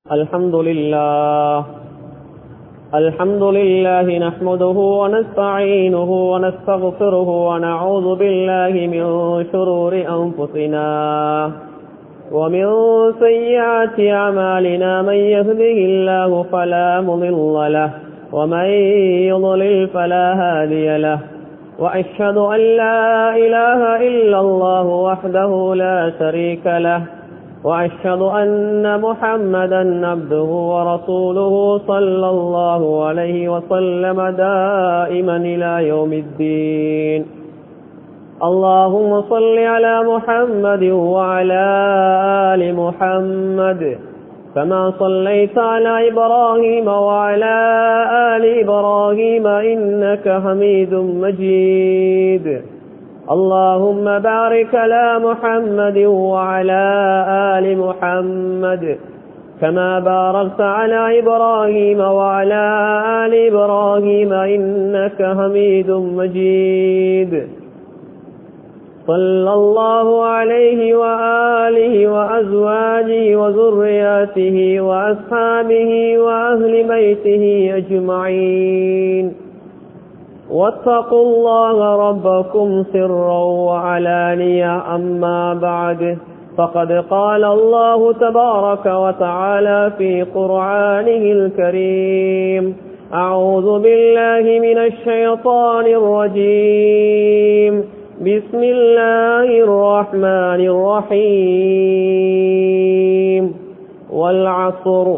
الحمد لله الحمد لله نحمده ونستعينه ونستغفره ونعوذ بالله من شرور أنفسنا ومن سيئات أعمالنا من يهده الله فلا مضل له ومن يضلل فلا هادي له وأشهد أن لا إله إلا الله وحده لا شريك له وأشهد أن محمدا عبده ورسوله صلى الله عليه وسلم دائما إلى يوم الدين اللهم صل على محمد وعلى آل محمد كما صليت على إبراهيم وعلى آل إبراهيم إنك حميد مجيد اللهم بارك على محمد وعلى آل محمد كما باركت على إبراهيم وعلى آل إبراهيم إنك حميد مجيد صلى الله عليه وآله وأزواجه وذرياته وأصحابه وأهل بيته أجمعين واتقوا الله ربكم سرا وعلانية أما بعد فقد قال الله تبارك وتعالى في قرآنه الكريم أعوذ بالله من الشيطان الرجيم بسم الله الرحمن الرحيم والعصر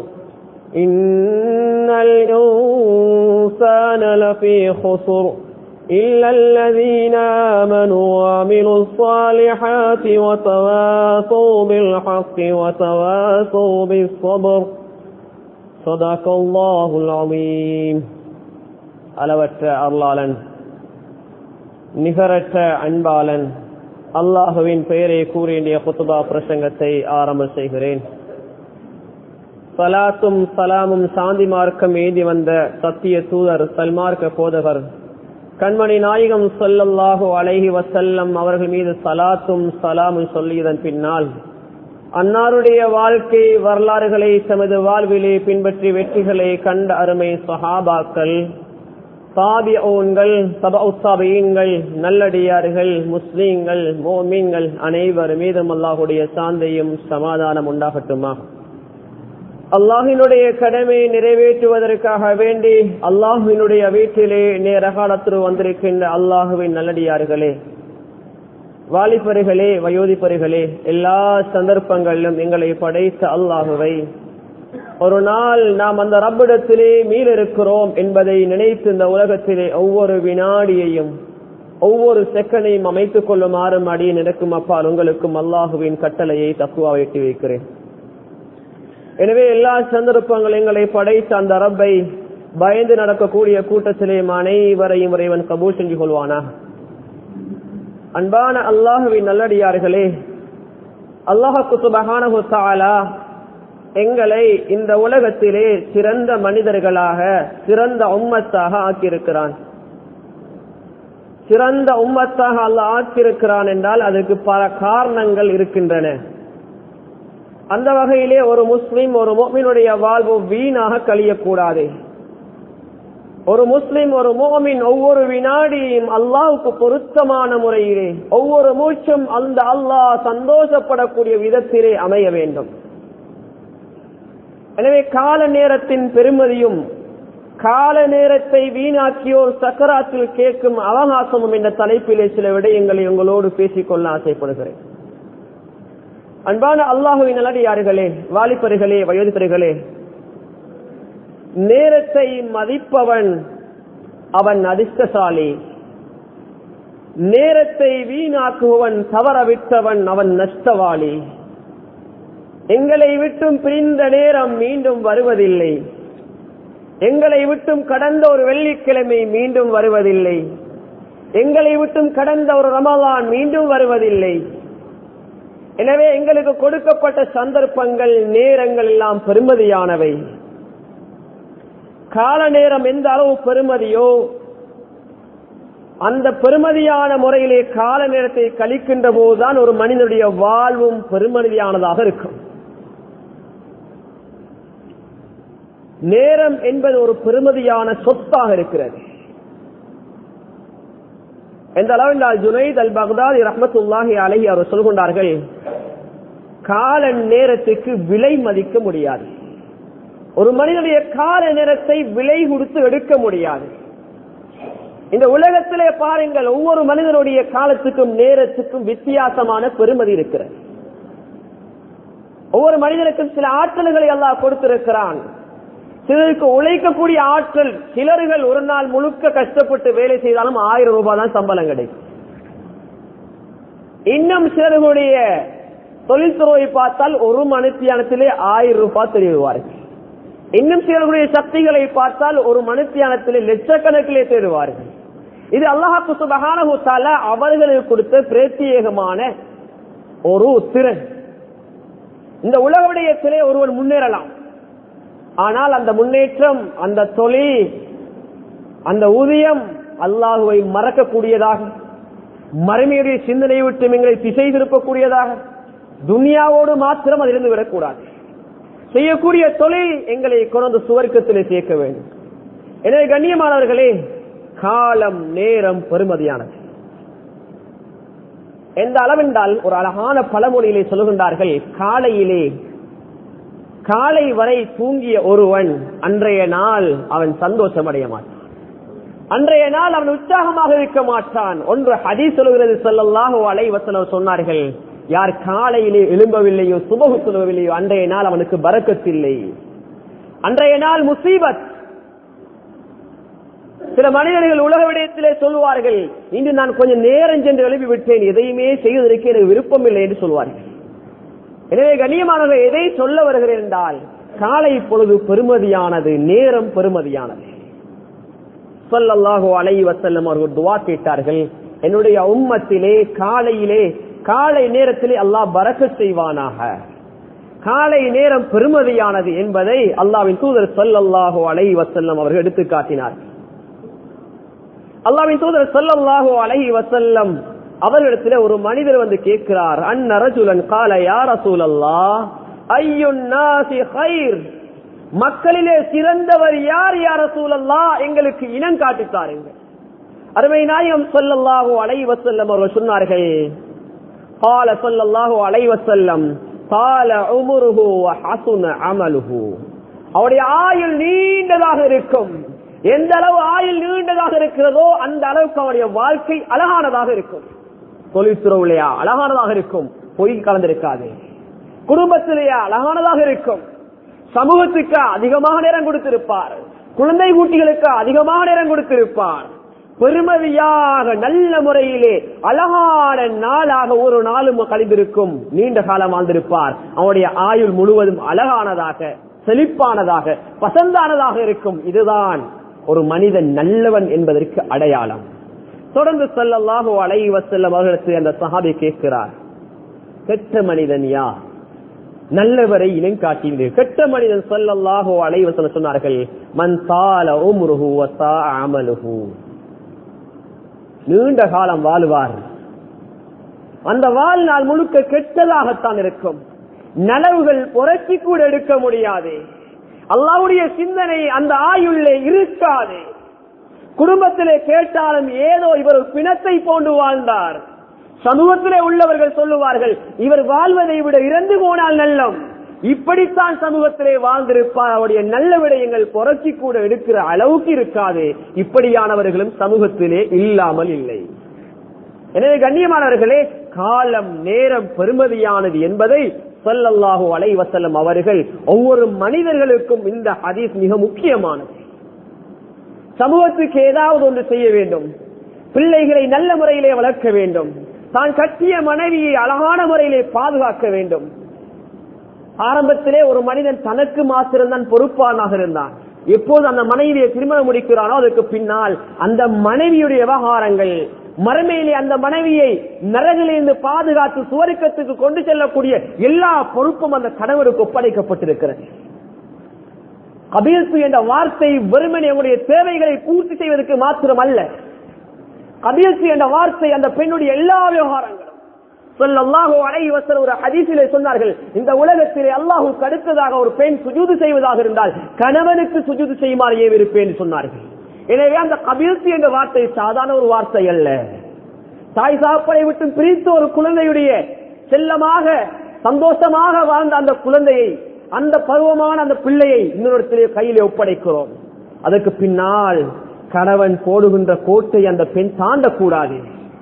إن الإنسان لفي خسر إلا الذين آمنوا وعملوا الصالحات وتواصوا بالحق وتواصوا بالصبر صدق الله العظيم அளவற்ற அருளாளன் நிகரற்ற அன்பாளன் அல்லாஹுவின் பெயரை கூறிய குத்துபா பிரசங்கத்தை ஆரம்ப செய்கிறேன் சலாத்தும் சலாமும் சாந்தி மார்க்கம் ஏந்தி வந்த சத்திய தூதர் சல்மார்க்க போதகர் கண்மணி நாயகம் சொல்லல்லாஹு அலைஹி வசல்லம் அவர்கள் மீது சலாத்தும் சலாமும் சொல்லியதன் பின்னால் அன்னாருடைய வாழ்க்கை வரலாறுகளை தமது வாழ்விலே பின்பற்றி வெற்றிகளை கண்ட அருமை சஹாபாக்கள் சாபியங்கள் சபவுசாபியங்கள் நல்லடியார்கள் முஸ்லீம்கள் மோமீன்கள் அனைவர் மீதும் அல்லாஹுடைய சாந்தையும் சமாதானம் உண்டாகட்டுமா அல்லாஹினுடைய கடமையை நிறைவேற்றுவதற்காக வேண்டி அல்லாஹுவினுடைய வீட்டிலே நேரகாலத்தில் வந்திருக்கின்ற அல்லாஹுவின் நல்லடியார்களே வாலிபர்களே வயோதிப்பர்களே எல்லா சந்தர்ப்பங்களிலும் எங்களை படைத்த அல்லாஹுவை ஒரு நாள் நாம் அந்த ரப்பிடத்திலே மீளிருக்கிறோம் என்பதை நினைத்து இந்த உலகத்திலே ஒவ்வொரு வினாடியையும் ஒவ்வொரு செக்கனையும் அமைத்துக் கொள்ளுமாறும் அடியே நடக்கும் அப்பால் உங்களுக்கும் அல்லாஹுவின் கட்டளையை தக்குவா வெட்டி வைக்கிறேன் எனவே எல்லா சந்தர்ப்பங்கள் எங்களை படைத்த அந்த ரப்பை பயந்து நடக்கக்கூடிய கூட்டத்திலே அனைவரையும் இறைவன் கபூல் செஞ்சு கொள்வானா அன்பான அல்லாஹுவின் நல்லடியார்களே அல்லாஹு சுபகானா எங்களை இந்த உலகத்திலே சிறந்த மனிதர்களாக சிறந்த உம்மத்தாக ஆக்கியிருக்கிறான் சிறந்த உம்மத்தாக அல்ல ஆக்கியிருக்கிறான் என்றால் அதுக்கு பல காரணங்கள் இருக்கின்றன அந்த வகையிலே ஒரு முஸ்லிம் ஒரு மோமினுடைய வாழ்வு வீணாக கழியக்கூடாது ஒரு முஸ்லிம் ஒரு மோமின் ஒவ்வொரு வினாடியும் அல்லாவுக்கு பொருத்தமான முறையிலே ஒவ்வொரு மூச்சும் அந்த அல்லாஹ் சந்தோஷப்படக்கூடிய விதத்திலே அமைய வேண்டும் எனவே கால நேரத்தின் பெருமதியும் கால நேரத்தை வீணாக்கியோர் சக்கராத்தில் கேட்கும் அவகாசமும் என்ற தலைப்பிலே சில விடயங்களை உங்களோடு பேசிக்கொள்ள ஆசைப்படுகிறேன் அன்பான அல்லாஹுவின் நல்லடியார்களே வாலிபர்களே வயோதிபர்களே நேரத்தை மதிப்பவன் அவன் அதிர்ஷ்டசாலி நேரத்தை வீணாக்குபவன் தவறவிட்டவன் அவன் நஷ்டவாளி எங்களை விட்டும் பிரிந்த நேரம் மீண்டும் வருவதில்லை எங்களை விட்டும் கடந்த ஒரு வெள்ளிக்கிழமை மீண்டும் வருவதில்லை எங்களை விட்டும் கடந்த ஒரு ரமலான் மீண்டும் வருவதில்லை எனவே எங்களுக்கு கொடுக்கப்பட்ட சந்தர்ப்பங்கள் நேரங்கள் எல்லாம் பெருமதியானவை கால நேரம் எந்த அளவு பெருமதியோ அந்த பெருமதியான முறையிலே கால நேரத்தை கழிக்கின்ற போதுதான் ஒரு மனிதனுடைய வாழ்வும் பெருமதியானதாக இருக்கும் நேரம் என்பது ஒரு பெருமதியான சொத்தாக இருக்கிறது எந்த அளவென்றால் ஜுனைத் அல் பக்தாதி ரஹமத்துல்லாஹி அலஹி அவர் சொல்கின்றார்கள் கால நேரத்துக்கு விலை மதிக்க முடியாது ஒரு மனிதனுடைய கால நேரத்தை விலை கொடுத்து எடுக்க முடியாது இந்த உலகத்திலே பாருங்கள் ஒவ்வொரு மனிதனுடைய காலத்துக்கும் நேரத்துக்கும் வித்தியாசமான பெருமதி இருக்கிறது ஒவ்வொரு மனிதனுக்கும் சில ஆற்றல்களை எல்லாம் கொடுத்திருக்கிறான் சிலருக்கு உழைக்கக்கூடிய ஆற்றல் சிலர்கள் ஒரு நாள் முழுக்க கஷ்டப்பட்டு வேலை செய்தாலும் ஆயிரம் ரூபாய் தான் சம்பளம் கிடைக்கும் இன்னும் சிலர்களுடைய தொழில்துறையை பார்த்தால் ஒரு மணித்தியானத்திலே ஆயிரம் ரூபாய் தெரிவிவார்கள் இன்னும் சிலருடைய சக்திகளை பார்த்தால் ஒரு மனுத்தியானத்திலே லட்சக்கணக்கிலே தேடுவார்கள் இது அல்லாஹாக்கு சுபகான அவர்களுக்கு கொடுத்த பிரத்யேகமான ஒரு திறன் இந்த உலக விடயத்திலே ஒருவன் முன்னேறலாம் ஆனால் அந்த முன்னேற்றம் அந்த தொழில் அந்த ஊதியம் அல்லாஹுவை மறக்கக்கூடியதாக மறுமையுடைய சிந்தனையை விட்டு எங்களை திசை திருப்பக்கூடியதாக துனியாவோடு மாத்திரம் அதிலிருந்து விடக்கூடாது செய்யக்கூடிய தொழில் எங்களை கொண்டு சுவர்க்கத்திலே சேர்க்க வேண்டும் எனவே கண்ணியமானவர்களே காலம் நேரம் பெருமதியானது எந்த அளவென்றால் ஒரு அழகான பழமொழியிலே சொல்லுகின்றார்கள் காலையிலே காலை வரை தூங்கிய ஒருவன் அன்றைய நாள் அவன் சந்தோஷம் அடைய மாட்டான் அன்றைய நாள் அவன் உற்சாகமாக இருக்க மாட்டான் ஒன்று ஹதி சொல்கிறது சொல்லல்லாஹோ அலைவசனம் சொன்னார்கள் யார் காலையிலே எழும்பவில்லையோ சுபகு சொல்லவில்லையோ அன்றைய நாள் அவனுக்கு பறக்கத்தில்லை அன்றைய நாள் முசீபத் சில மனிதர்கள் உலக விடயத்திலே சொல்லுவார்கள் இன்று நான் கொஞ்சம் நேரம் சென்று எழுப்பி விட்டேன் எதையுமே செய்வதற்கு எனக்கு விருப்பம் இல்லை என்று சொல்வார்கள் எனவே கண்ணியமானவர்கள் எதை சொல்ல வருகிறேன் என்றால் காலை பொழுது பெருமதியானது நேரம் பெருமதியானது சொல்லல்லாஹோ அலை வசல்லம் அவர்கள் துவா கேட்டார்கள் என்னுடைய உம்மத்திலே காலையிலே காலை நேரத்திலே அல்லாஹ் பறக்க செய்வானாக காலை நேரம் பெருமதியானது என்பதை அல்லாவின் தூதர் சொல்லல்லாஹோ அலை வசல்லம் அவர்கள் எடுத்து காட்டினார் அல்லாவின் தூதர் சொல்லல்லாஹோ அலை வசல்லம் அவர்களிடத்தில் ஒரு மனிதர் வந்து கேட்கிறார் அந்நரஜுலன் கால யார் அசூலல்லா ஐயுன் நாசி ஹைர் மக்களிலே சிறந்தவர் யார் யார் அசூலல்லா எங்களுக்கு இனம் காட்டித்தாருங்கள் அருமை நாயகம் சொல்லல்லாஹோ அலை வசல்லம் அவர்கள் சொன்னார்கள் قال صلى الله عليه وسلم طال عمره وحسن عمله அவருடைய ஆயுள் நீண்டதாக இருக்கும் எந்த அளவு ஆயுள் நீண்டதாக இருக்கிறதோ அந்த அளவுக்கு அவருடைய வாழ்க்கை அழகானதாக இருக்கும் தொழில்துறவுலையா அழகானதாக இருக்கும் பொய் கலந்திருக்காது குடும்பத்திலேயா அழகானதாக இருக்கும் சமூகத்துக்கு அதிகமாக நேரம் கொடுத்திருப்பார் குழந்தை குட்டிகளுக்கு அதிகமாக நேரம் கொடுத்திருப்பார் பெருமதியாக நல்ல முறையிலே அழகான நாளாக ஒரு நாளும் கழிந்திருக்கும் நீண்ட காலம் வாழ்ந்திருப்பார் அவனுடைய ஆயுள் முழுவதும் அழகானதாக செழிப்பானதாக பசந்தானதாக இருக்கும் இதுதான் ஒரு மனிதன் நல்லவன் என்பதற்கு அடையாளம் தொடர்ந்து செல்லல்லாஹோ அலை வசல்லம் அவர்களுக்கு அந்த சஹாபி கேட்கிறார் கெட்ட மனிதன் யா நல்லவரை இனம் காட்டினீர்கள் கெட்ட மனிதன் சொல்லல்லாஹோ அலை வசல்லம் சொன்னார்கள் மன் சால உம்ருஹு வசா அமலுஹு நீண்ட காலம் வாழ்வார் அந்த வாழ்நாள் முழுக்க கெட்டதாகத்தான் இருக்கும் நனவுகள் புரட்சி கூட எடுக்க முடியாது அல்லாவுடைய சிந்தனை அந்த ஆயுள்ளே இருக்காது குடும்பத்திலே கேட்டாலும் ஏதோ இவர் பிணத்தை போன்று வாழ்ந்தார் சமூகத்திலே உள்ளவர்கள் சொல்லுவார்கள் இவர் வாழ்வதை விட இறந்து போனால் நல்லம் இப்படித்தான் சமூகத்திலே வாழ்ந்திருப்பார் அவருடைய நல்ல விடயங்கள் புரட்சி கூட எடுக்கிற அளவுக்கு இருக்காது இப்படியானவர்களும் சமூகத்திலே இல்லாமல் இல்லை எனவே கண்ணியமானவர்களே காலம் நேரம் பெருமதியானது என்பதை சொல்லல்லாஹு அலை வசல்லம் அவர்கள் ஒவ்வொரு மனிதர்களுக்கும் இந்த ஹதீஸ் மிக முக்கியமானது சமூகத்துக்கு ஏதாவது ஒன்று செய்ய வேண்டும் பிள்ளைகளை நல்ல முறையிலே வளர்க்க வேண்டும் தான் கட்டிய மனைவியை அழகான முறையிலே பாதுகாக்க வேண்டும் ஆரம்பத்திலே ஒரு மனிதன் தனக்கு மாத்திரம்தான் பொறுப்பானாக இருந்தான் எப்போது அந்த மனைவியை திருமணம் முடிக்கிறானோ அதற்கு பின்னால் அந்த மனைவியுடைய விவகாரங்கள் மறுமையிலே அந்த மனைவியை நரகிலிருந்து பாதுகாத்து சுவருக்கத்துக்கு கொண்டு செல்லக்கூடிய எல்லா பொறுப்பும் அந்த கணவருக்கு ஒப்படைக்கப்பட்டிருக்கிறது கபீர்த்து என்ற வார்த்தை வெறுமனே உங்களுடைய தேவைகளை பூர்த்தி செய்வதற்கு மாத்திரம் அல்ல கபீர்த்து என்ற வார்த்தை அந்த பெண்ணுடைய எல்லா விவகாரங்களும் சொல்லல்லாஹு அலைவசர் ஒரு ஹதீஸிலே சொன்னார்கள் இந்த உலகத்திலே அல்லாஹுக்கு அடுத்ததாக ஒரு பெண் சுஜூது செய்வதாக இருந்தால் கணவனுக்கு சுஜூது செய்யுமாறு ஏவிருப்பேன் சொன்னார்கள் எனவே அந்த கபில்சி என்ற வார்த்தை சாதாரண ஒரு வார்த்தை அல்ல தாய் சாப்படை விட்டு பிரித்த ஒரு குழந்தையுடைய செல்லமாக சந்தோஷமாக வாழ்ந்த அந்த குழந்தையை அந்த பருவமான அந்த பிள்ளையை இன்னொரு கையிலே ஒப்படைக்கிறோம் அதற்கு பின்னால் கணவன் போடுகின்ற கோட்டை அந்த பெண் தாண்டக்கூடாது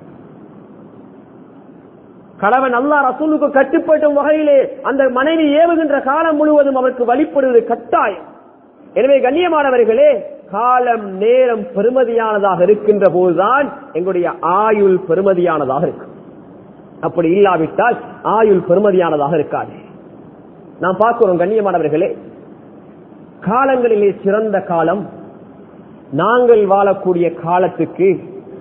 கணவன் அல்லா ரசூலுக்கு கட்டுப்பட்டும் வகையிலே அந்த மனைவி ஏவுகின்ற காலம் முழுவதும் அவருக்கு வழிபடுவது கட்டாயம் எனவே கண்ணியமானவர்களே காலம் நேரம் பெருமதியானதாக இருக்கின்ற போதுதான் எங்களுடைய ஆயுள் பெருமதியானதாக இருக்கும் அப்படி இல்லாவிட்டால் ஆயுள் பெருமதியானதாக இருக்காது நாம் பார்க்கிறோம் கண்ணியமானவர்களே காலங்களிலே சிறந்த காலம் நாங்கள் வாழக்கூடிய காலத்துக்கு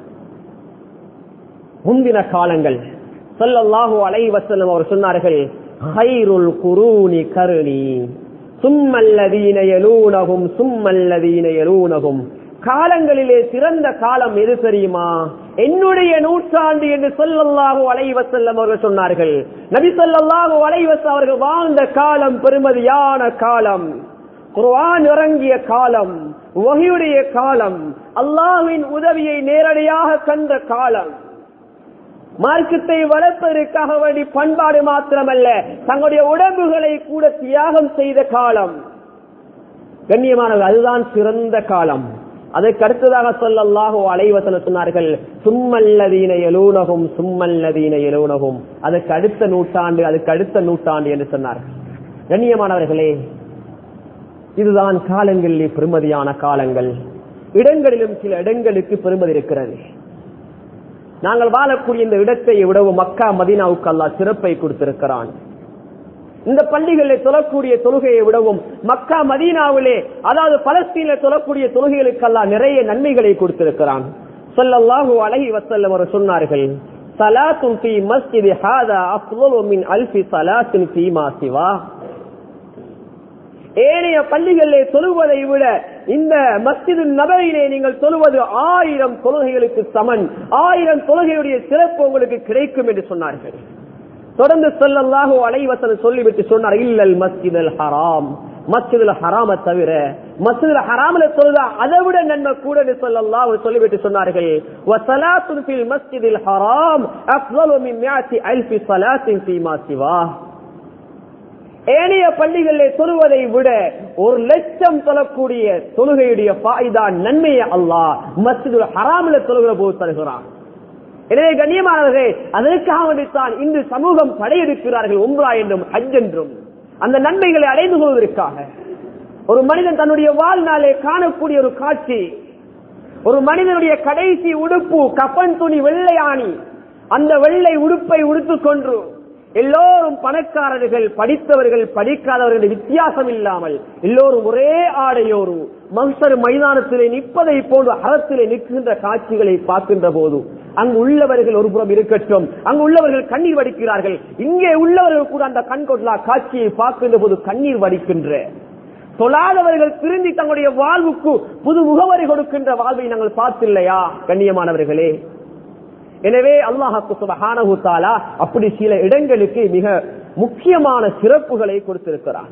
முந்தின காலங்கள் சொல்லல்லாஹு அலைவசல்லம் அவர் சொன்னார்கள் ஹைருல் குரூனி கருணி சும்மல்லதீன எலூனகும் சும்மல்லதீன எலூனகும் காலங்களிலே சிறந்த காலம் எது தெரியுமா என்னுடைய நூற்றாண்டு என்று சொல்லல்லாஹு அலைவசல்லம் அவர்கள் சொன்னார்கள் நபி சொல்லல்லாஹு அலைவச அவர்கள் வாழ்ந்த காலம் பெருமதியான காலம் குர்ஆன் இறங்கிய காலம் வகையுடைய காலம் அல்லாஹ்வின் உதவியை நேரடியாக கண்ட காலம் மார்க்கத்தை வளர்ப்பதற்காக வேண்டி பண்பாடு மாத்திரமல்ல தங்களுடைய உடம்புகளை கூட தியாகம் செய்த காலம் கண்ணியமானது அதுதான் சிறந்த காலம் அதற்கு அடுத்ததாக சொல்லல்லாஹோ அலைவசன சொன்னார்கள் சும்மல்லதீன எழுனகும் சும்மல்லதீன எழுனகும் அதற்கு அடுத்த நூற்றாண்டு அதுக்கு அடுத்த நூற்றாண்டு என்று சொன்னார்கள் கண்ணியமானவர்களே இதுதான் காலங்களிலே பெருமதியான காலங்கள் இடங்களிலும் சில இடங்களுக்கு பெருமதி இருக்கிறது நாங்கள் வாழக்கூடிய இந்த இடத்தை விடவும் மக்கா மதீனாவுக்கு அல்லா சிறப்பை கொடுத்திருக்கிறான் இந்த பள்ளிகளில் தொழக்கூடிய தொழுகையை விடவும் மக்கா மதீனாவிலே அதாவது பலஸ்தீனில் தொழக்கூடிய தொழுகைகளுக்கு அல்லா நிறைய நன்மைகளை கொடுத்திருக்கிறான் சொல்லல்லாஹு அலஹி வசல்லம் அவர் சொன்னார்கள் சலாத்தும் ஃபி மஸ்ஜித் ஹாதா அஃலு மின் அல்ஃபி சலாத்தின் ஃபீமா சிவா ஏனைய பள்ளிகளிலே தொழுவதை விட இந்த மஸ்ஜிது நபரிலே நீங்கள் தொழுவது ஆயிரம் தொழுகைகளுக்கு சமன் ஆயிரம் தொழுகையுடைய சிறப்பு உங்களுக்கு கிடைக்கும் என்று சொன்னார்கள் தொடர்ந்து சொல்லல்லாஹோ அலைவசன் சொல்லிவிட்டு சொன்னார் இல்லல் மஸ்ஜித் அல் ஹராம் மஸ்ஜிதுல் ஹராம தவிர மஸ்ஜிதுல் ஹராமில் தொழுதா அதை விட நன்மை கூட சொல்லலாம் சொல்லிவிட்டு சொன்னார்கள் வசலாத்துன் ஃபில் மஸ்ஜிதில் ஹராம் அஃலலு மின் மியாத்தி அல்ஃபி ஸலாத்தின் ஃபீமா சிவா ஏனைய பள்ளிகளிலே தொழுவதை விட ஒரு லட்சம் தொழக்கூடிய தொழுகையுடைய பாய்தா நன்மையை அல்லாஹ் மஸ்ஜிது ஹராமில தொழுகிற போது தருகிறான் எனவே கண்ணியமானவர்களே அதற்காக வேண்டித்தான் இன்று சமூகம் படையெடுக்கிறார்கள் உம்ரா என்றும் ஹஜ் என்றும் அந்த நன்மைகளை அடைந்து கொள்வதற்காக ஒரு மனிதன் தன்னுடைய வாழ்நாளே காணக்கூடிய ஒரு காட்சி ஒரு மனிதனுடைய கடைசி உடுப்பு கப்பன் துணி வெள்ளையாணி அந்த வெள்ளை உடுப்பை உடுத்துக் கொண்டு எல்லோரும் பணக்காரர்கள் படித்தவர்கள் படிக்காதவர்கள் வித்தியாசம் இல்லாமல் எல்லோரும் ஒரே ஆடையோடு மன்சர் மைதானத்திலே நிற்பதை போன்று அறத்திலே நிற்கின்ற காட்சிகளை பார்க்கின்ற போது அங்கு உள்ளவர்கள் ஒரு புறம் இருக்கட்டும் அங்கு உள்ளவர்கள் கண்ணீர் வடிக்கிறார்கள் இங்கே உள்ளவர்கள் கூட அந்த கண்கொள்ளா காட்சியை பார்க்கின்ற போது கண்ணீர் வடிக்கின்ற தொழாதவர்கள் திரும்பி தங்களுடைய வாழ்வுக்கு புது முகவரி கொடுக்கின்ற வாழ்வை நாங்கள் பார்த்தில்லையா கண்ணியமானவர்களே எனவே அல்லாஹாக்கு சுபஹானஹு தாலா அப்படி சில இடங்களுக்கு மிக முக்கியமான சிறப்புகளை கொடுத்திருக்கிறார்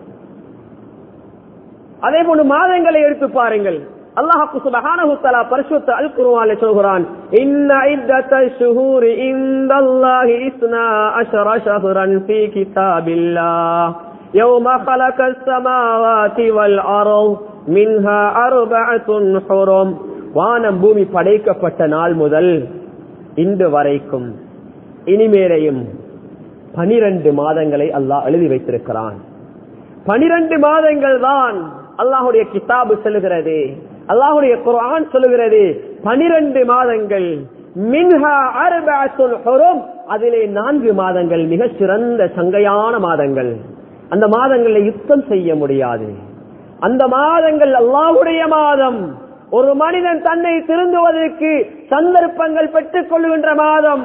அதே போன்று மாதங்களை எடுத்து பாருங்கள் அல்லாஹாக்கு சுபஹானஹு தஆலா பரிசுத்த அல் குர்ஆனில் சொல்கிறான் இன்ன இத்தத்த ஷுஹூரி இந்தல்லாஹி இஸ்னா அஷர ஷஹ்ரன் ஃபீ கிதாபில்லாஹ் يوم خلق السماوات والأرض منها أربعة حرم வானம் பூமி படைக்கப்பட்ட நாள் முதல் இன்று வரைக்கும் இனிமேலையும் பனிரெண்டு மாதங்களை அல்லாஹ் எழுதி வைத்திருக்கிறான் பனிரெண்டு மாதங்கள் தான் அல்லாஹுடைய கிதாபு சொல்லுகிறது அல்லாஹுடைய குரான் சொல்லுகிறது பனிரெண்டு மாதங்கள் மின்ஹா அர்பஅத்துல் ஹுரும் அதிலே நான்கு மாதங்கள் மிக சிறந்த சங்கையான மாதங்கள் அந்த மாதங்களில் யுத்தம் செய்ய முடியாது அந்த மாதங்கள் அல்லாஹுடைய மாதம் ஒரு மனிதன் தன்னை திருந்துவதற்கு சந்தர்ப்பங்கள் பெற்றுக் கொள்கின்ற மாதம்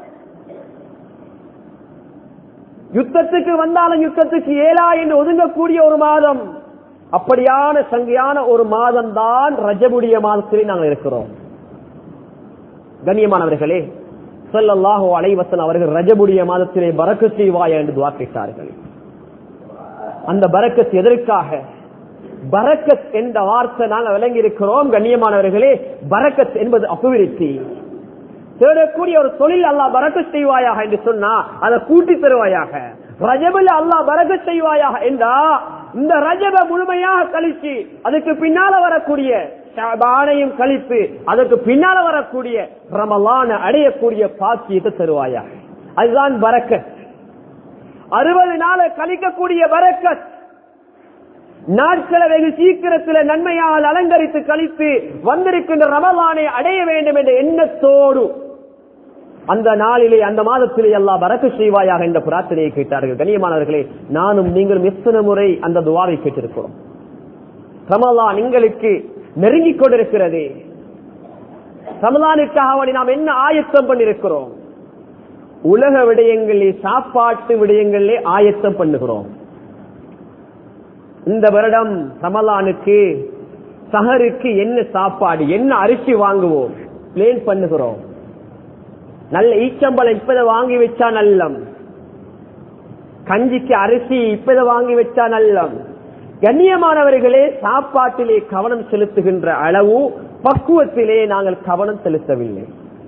யுத்தத்துக்கு வந்தாலும் யுத்தத்துக்கு ஏலா என்று ஒதுங்கக்கூடிய ஒரு மாதம் அப்படியான சங்கையான ஒரு மாதம் தான் ரஜபுடைய மாதத்திலே நாங்கள் இருக்கிறோம் கண்ணியமானவர்களே சொல்லல்லாஹோ அலைவசன் அவர்கள் ரஜபுடைய மாதத்திலே பறக்க செய்வாயா என்று துவா கேட்டார்கள் அந்த பரக்கத் எதற்காக பரக்கத் என்ற வார்த்தை நாங்கள் விளங்கி இருக்கிறோம் கண்ணியமானவர்களே பரக்கத் என்பது அபிவிருத்தி தேடக்கூடிய ஒரு தொழில் அல்லா பறக்க செய்வாயாக என்று சொன்னா அதை கூட்டி தருவாயாக ரஜபில் அல்லா பறக்க செய்வாயாக என்றா இந்த ரஜப முழுமையாக கழிச்சு அதுக்கு பின்னால வரக்கூடிய ஷாபானையும் கழித்து அதற்கு பின்னால வரக்கூடிய ரமலான அடையக்கூடிய பாக்கியத்தை தருவாயாக அதுதான் பரக்கத் அறுபது நாளை கழிக்கக்கூடிய பரக்கத் நாட்களை வெகு சீக்கிரத்தில் நன்மையால் அலங்கரித்து கழித்து வந்திருக்கின்ற ரமலானை அடைய வேண்டும் என்ற எண்ணத்தோடு அந்த நாளிலே அந்த மாதத்திலே எல்லாம் வரக்கு செய்வாயாக என்ற பிரார்த்தனையை கேட்டார்கள் கண்ணியமானவர்களே நானும் நீங்களும் எத்தனை முறை அந்த துவாவை கேட்டிருக்கிறோம் ரமலான் எங்களுக்கு நெருங்கிக் கொண்டிருக்கிறது ரமலானுக்காக நாம் என்ன ஆயத்தம் பண்ணிருக்கிறோம் உலக விடயங்களிலே சாப்பாட்டு விடயங்களிலே ஆயத்தம் பண்ணுகிறோம் இந்த வருடம் ரமலானுக்கு சஹருக்கு என்ன சாப்பாடு என்ன அரிசி வாங்குவோம் பிளேன் பண்ணுகிறோம் நல்ல ஈச்சம்பளம் இப்பத வாங்கி வச்சா நல்லம் கஞ்சிக்கு அரிசி இப்பத வாங்கி வச்சா நல்லம் கண்ணியமானவர்களே சாப்பாட்டிலே கவனம் செலுத்துகின்ற அளவு பக்குவத்திலே நாங்கள் கவனம் செலுத்தவில்லை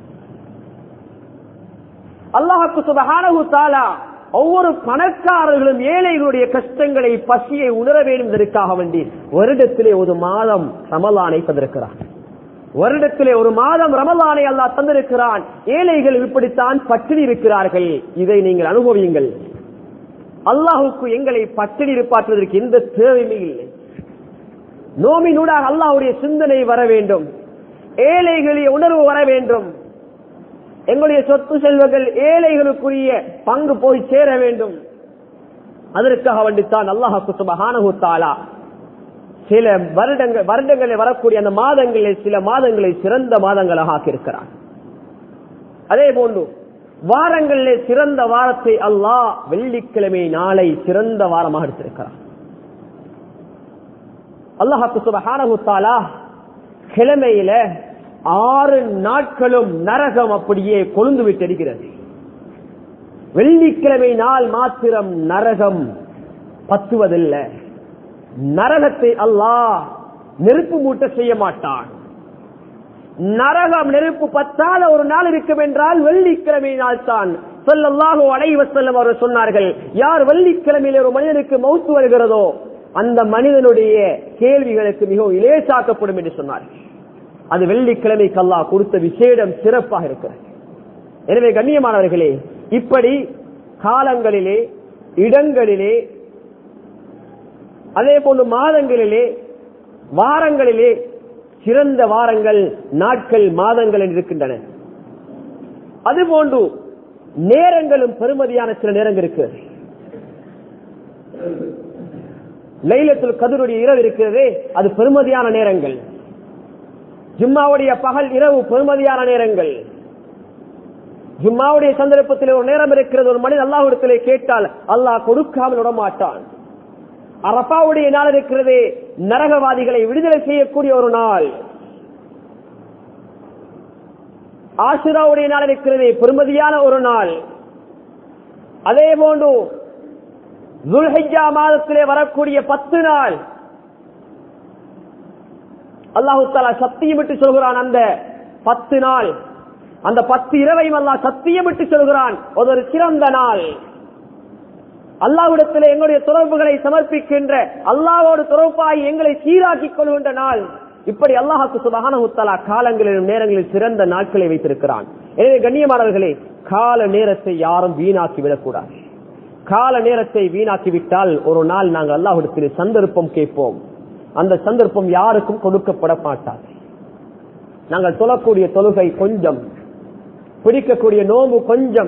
அல்லாஹுக்கு சுபஹானஹு தாலா ஒவ்வொரு பணக்காரர்களும் ஏழைகளுடைய கஷ்டங்களை பசியை உணர வேண்டும் என்பதற்காக வேண்டி வருடத்திலே ஒரு மாதம் ரமலானை தந்திருக்கிறார் வருடத்திலே ஒரு மாதம் ரமலானை அல்லாஹ் தந்திருக்கிறான் ஏழைகள் இப்படித்தான் பட்டினி இருக்கிறார்கள் இதை நீங்கள் அனுபவியுங்கள் அல்லாஹுக்கு எங்களை பட்டினி இருப்பாற்றுவதற்கு எந்த தேவையுமே இல்லை நோமினூடாக அல்லாஹுடைய சிந்தனை வர வேண்டும் ஏழைகளுடைய உணர்வு வர வேண்டும் எங்களுடைய சொத்து செல்வங்கள் ஏழைகளுக்குரிய பங்கு போய் சேர வேண்டும் அதற்காக வேண்டித்தான் அல்லாஹு சுபஹானஹு தாலா சில வருடங்கள் வருடங்களில் வரக்கூடிய அந்த மாதங்களில் சில மாதங்களை சிறந்த மாதங்களாக ஆக்கியிருக்கிறார் அதே போன்று வாரங்களிலே சிறந்த வாரத்தை அல்லாஹ் வெள்ளிக்கிழமை நாளை சிறந்த வாரமாக எடுத்திருக்கிறார் அல்லாஹாக்கு சுபஹானஹு தாலா கிழமையில ஆறு நாட்களும் நரகம் அப்படியே கொழுந்து விட்டிருக்கிறது வெள்ளிக்கிழமை நாள் மாத்திரம் நரகம் பத்துவதில்லை நரகத்தை அல்லாஹ் நெருப்பு மூட்ட செய்ய மாட்டான் நரகம் நெருப்பு பத்தாத ஒரு நாள் இருக்கும் என்றால் வெள்ளிக்கிழமை நாள் தான் சொல்லல்லாஹோ அலைவசல்லம் அவர் சொன்னார்கள் யார் வெள்ளிக்கிழமையில் ஒரு மனிதனுக்கு மௌத்து வருகிறதோ அந்த மனிதனுடைய கேள்விகளுக்கு மிகவும் இலேசாக்கப்படும் என்று சொன்னார்கள் அது வெள்ளிக்கிழமைக்கு அல்லாஹ் கொடுத்த விசேடம் சிறப்பாக இருக்கிறது எனவே கண்ணியமானவர்களே இப்படி காலங்களிலே இடங்களிலே அதே போன்று மாதங்களிலே வாரங்களிலே சிறந்த வாரங்கள் நாட்கள் மாதங்கள் இருக்கின்றன அதுபோன்று நேரங்களும் பெருமதியான சில நேரங்கள் இருக்கு லைலத்தில் கதிருடைய இரவு இருக்கிறதே அது பெருமதியான நேரங்கள் ஜும்மாவுடைய பகல் இரவு பெருமதியான நேரங்கள் ஜும்மாவுடைய சந்தர்ப்பத்தில் ஒரு நேரம் இருக்கிறது ஒரு மனிதன் அல்லாஹிடத்திலே கேட்டால் அல்லாஹ் கொடுக்காமல் விடமாட்டான் அரப்பாவுடைய நாள் இருக்கிறது நரகவாதிகளை விடுதலை செய்யக்கூடிய ஒரு நாள் ஆசிராவுடைய நாள் இருக்கிறது பெருமதியான ஒரு நாள் அதே போன்று துல்ஹிஜா மாதத்திலே வரக்கூடிய பத்து நாள் அல்லாஹு தாலா சத்தியமிட்டு சொல்கிறான் அந்த பத்து நாள் அந்த பத்து இரவையும் அல்லாஹ் சத்தியமிட்டு சொல்கிறான் ஒரு சிறந்த நாள் அல்லாவிடத்தில் எங்களுடைய தொடர்புகளை சமர்ப்பிக்கின்ற அல்லாவோடு தொடர்பாய் எங்களை சீராக்கிக் கொள்கின்ற நாள் இப்படி அல்லாஹாக்கு சுபகான உத்தலா காலங்களிலும் நேரங்களில் சிறந்த நாட்களை வைத்திருக்கிறான் எனவே கண்ணியமானவர்களே கால நேரத்தை யாரும் வீணாக்கி விடக்கூடாது கால நேரத்தை வீணாக்கி விட்டால் ஒரு நாள் நாங்கள் அல்லாஹிடத்தில் சந்தர்ப்பம் கேட்போம் அந்த சந்தர்ப்பம் யாருக்கும் கொடுக்கப்பட மாட்டாது நாங்கள் சொல்லக்கூடிய தொழுகை கொஞ்சம் பிடிக்கக்கூடிய நோம்பு கொஞ்சம்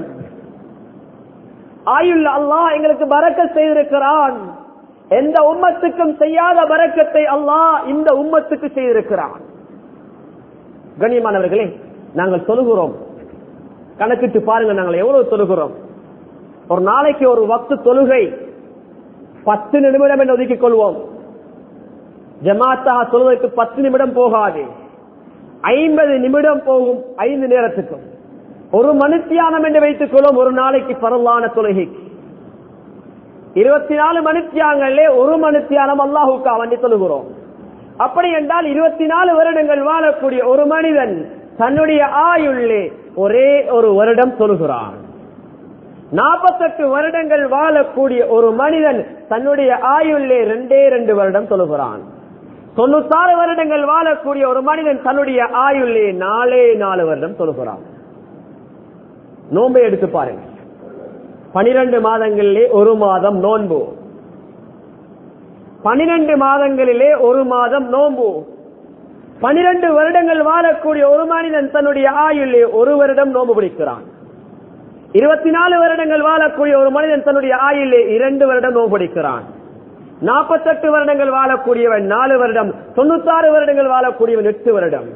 ஆயுள்ள அல்லாஹ் எங்களுக்கு பறக்க செய்திருக்கிறான் எந்த உம்மத்துக்கும் செய்யாத பறக்கத்தை அல்லாஹ் இந்த உம்மத்துக்கு செய்திருக்கிறான் கண்ணியமானவர்களே நாங்கள் தொழுகிறோம் கணக்கிட்டு பாருங்க நாங்கள் எவ்வளவு தொழுகிறோம் ஒரு நாளைக்கு ஒரு வக்து தொழுகை பத்து நிமிடம் என்று ஒதுக்கிக் கொள்வோம் ஜமாத்தாக சொல்வதற்கு பத்து நிமிடம் போகாது ஐம்பது நிமிடம் போகும் ஐந்து நேரத்துக்கும் ஒரு மனுத்தியானம் என்று வைத்துக் கொள்ளும் ஒரு நாளைக்கு பரவான தொழுகைக்கு இருபத்தி நாலு மனுத்தியாங்கள்லே ஒரு மனுத்தியானம் அல்லாஹுக்கு அவண்டி தொழுகிறோம் அப்படி என்றால் இருபத்தி நாலு வருடங்கள் வாழக்கூடிய ஒரு மனிதன் தன்னுடைய ஆயுள்ளே ஒரே ஒரு வருடம் தொழுகிறான் நாற்பத்தெட்டு வருடங்கள் வாழக்கூடிய ஒரு மனிதன் தன்னுடைய ஆயுள்ளே ரெண்டே ரெண்டு வருடம் தொழுகிறான் தொண்ணூத்தாறு வருடங்கள் வாழக்கூடிய ஒரு மனிதன் தன்னுடைய ஆயுள்ளே நாலே நாலு வருடம் தொழுகிறான் நோன்பை எடுத்து பாருங்க பனிரெண்டு மாதங்களிலே ஒரு மாதம் நோன்பு பனிரெண்டு மாதங்களிலே ஒரு மாதம் நோன்பு பனிரெண்டு வருடங்கள் வாழக்கூடிய ஒரு மனிதன் தன்னுடைய ஆயுள்ளே ஒரு வருடம் நோன்பு பிடிக்கிறான் இருபத்தி நாலு வருடங்கள் வாழக்கூடிய ஒரு மனிதன் தன்னுடைய ஆயுள்ளே இரண்டு வருடம் நோன்பு பிடிக்கிறான் நாற்பத்தெட்டு வருடங்கள் வாழக்கூடியவன் நாலு வருடம் தொண்ணூத்தாறு வருடங்கள் வாழக்கூடியவன் எட்டு வருடம்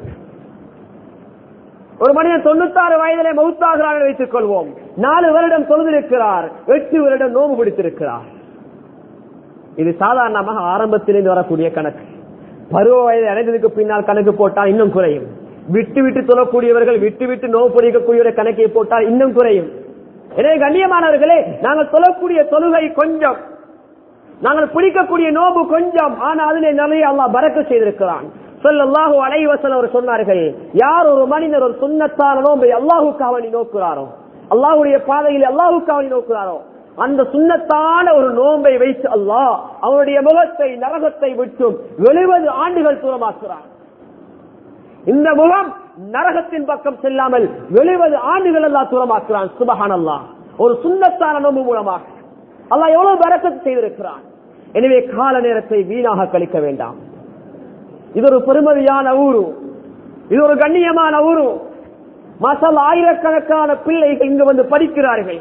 ஒரு மனிதன் தொண்ணூத்தாறு வயதிலே மவுத்தாகிறான் வைத்துக் கொள்வோம் நாலு வருடம் தொழுதிருக்கிறார் எட்டு வருடம் நோம்பு பிடித்திருக்கிறார் இது சாதாரணமாக ஆரம்பத்திலிருந்து வரக்கூடிய கணக்கு பருவ வயது அடைந்ததுக்கு பின்னால் கணக்கு போட்டால் இன்னும் குறையும் விட்டு விட்டு தொழக்கூடியவர்கள் விட்டு விட்டு நோவு பிடிக்கக்கூடிய கணக்கை போட்டால் இன்னும் குறையும் எனவே கண்ணியமானவர்களே நாங்கள் தொழக்கூடிய தொழுகை கொஞ்சம் நாங்கள் பிடிக்கக்கூடிய நோபு கொஞ்சம் ஆனா அதிலே நிறைய அல்லாஹ் பறக்க செய்திருக்கிறான் சொல்லல்லாஹு அலைவசன் அவர் சொன்னார்கள் யார் ஒரு மனிதர் ஒரு சுண்ணத்தான நோம்பை அல்லாஹுக்காவணி நோக்குறாரோ அல்லாஹுடைய பாதையில் அல்லாஹுக்காவணி நோக்குறாரோ அந்த சுண்ணத்தான ஒரு நோம்பை வைத்து அல்லாஹ் அவருடைய முகத்தை நரகத்தை விட்டும் எழுபது ஆண்டுகள் தூரமாக்குறான் இந்த முகம் நரகத்தின் பக்கம் செல்லாமல் எழுபது ஆண்டுகள் அல்லா தூரமாக்குறான் சுபஹான் அல்லாஹ் ஒரு சுண்ணத்தான நோம்பு மூலமாக அல்லாஹ் எவ்வளவு பறக்கத்து செய்திருக்கிறான் எனவே கால நேரத்தை வீணாக கழிக்க வேண்டாம் இது ஒரு பெருமதியான ஊரு இது ஒரு கண்ணியமான ஊரு மசால் ஆயிரக்கணக்கான பிள்ளைகள் இங்கு வந்து படிக்கிறார்கள்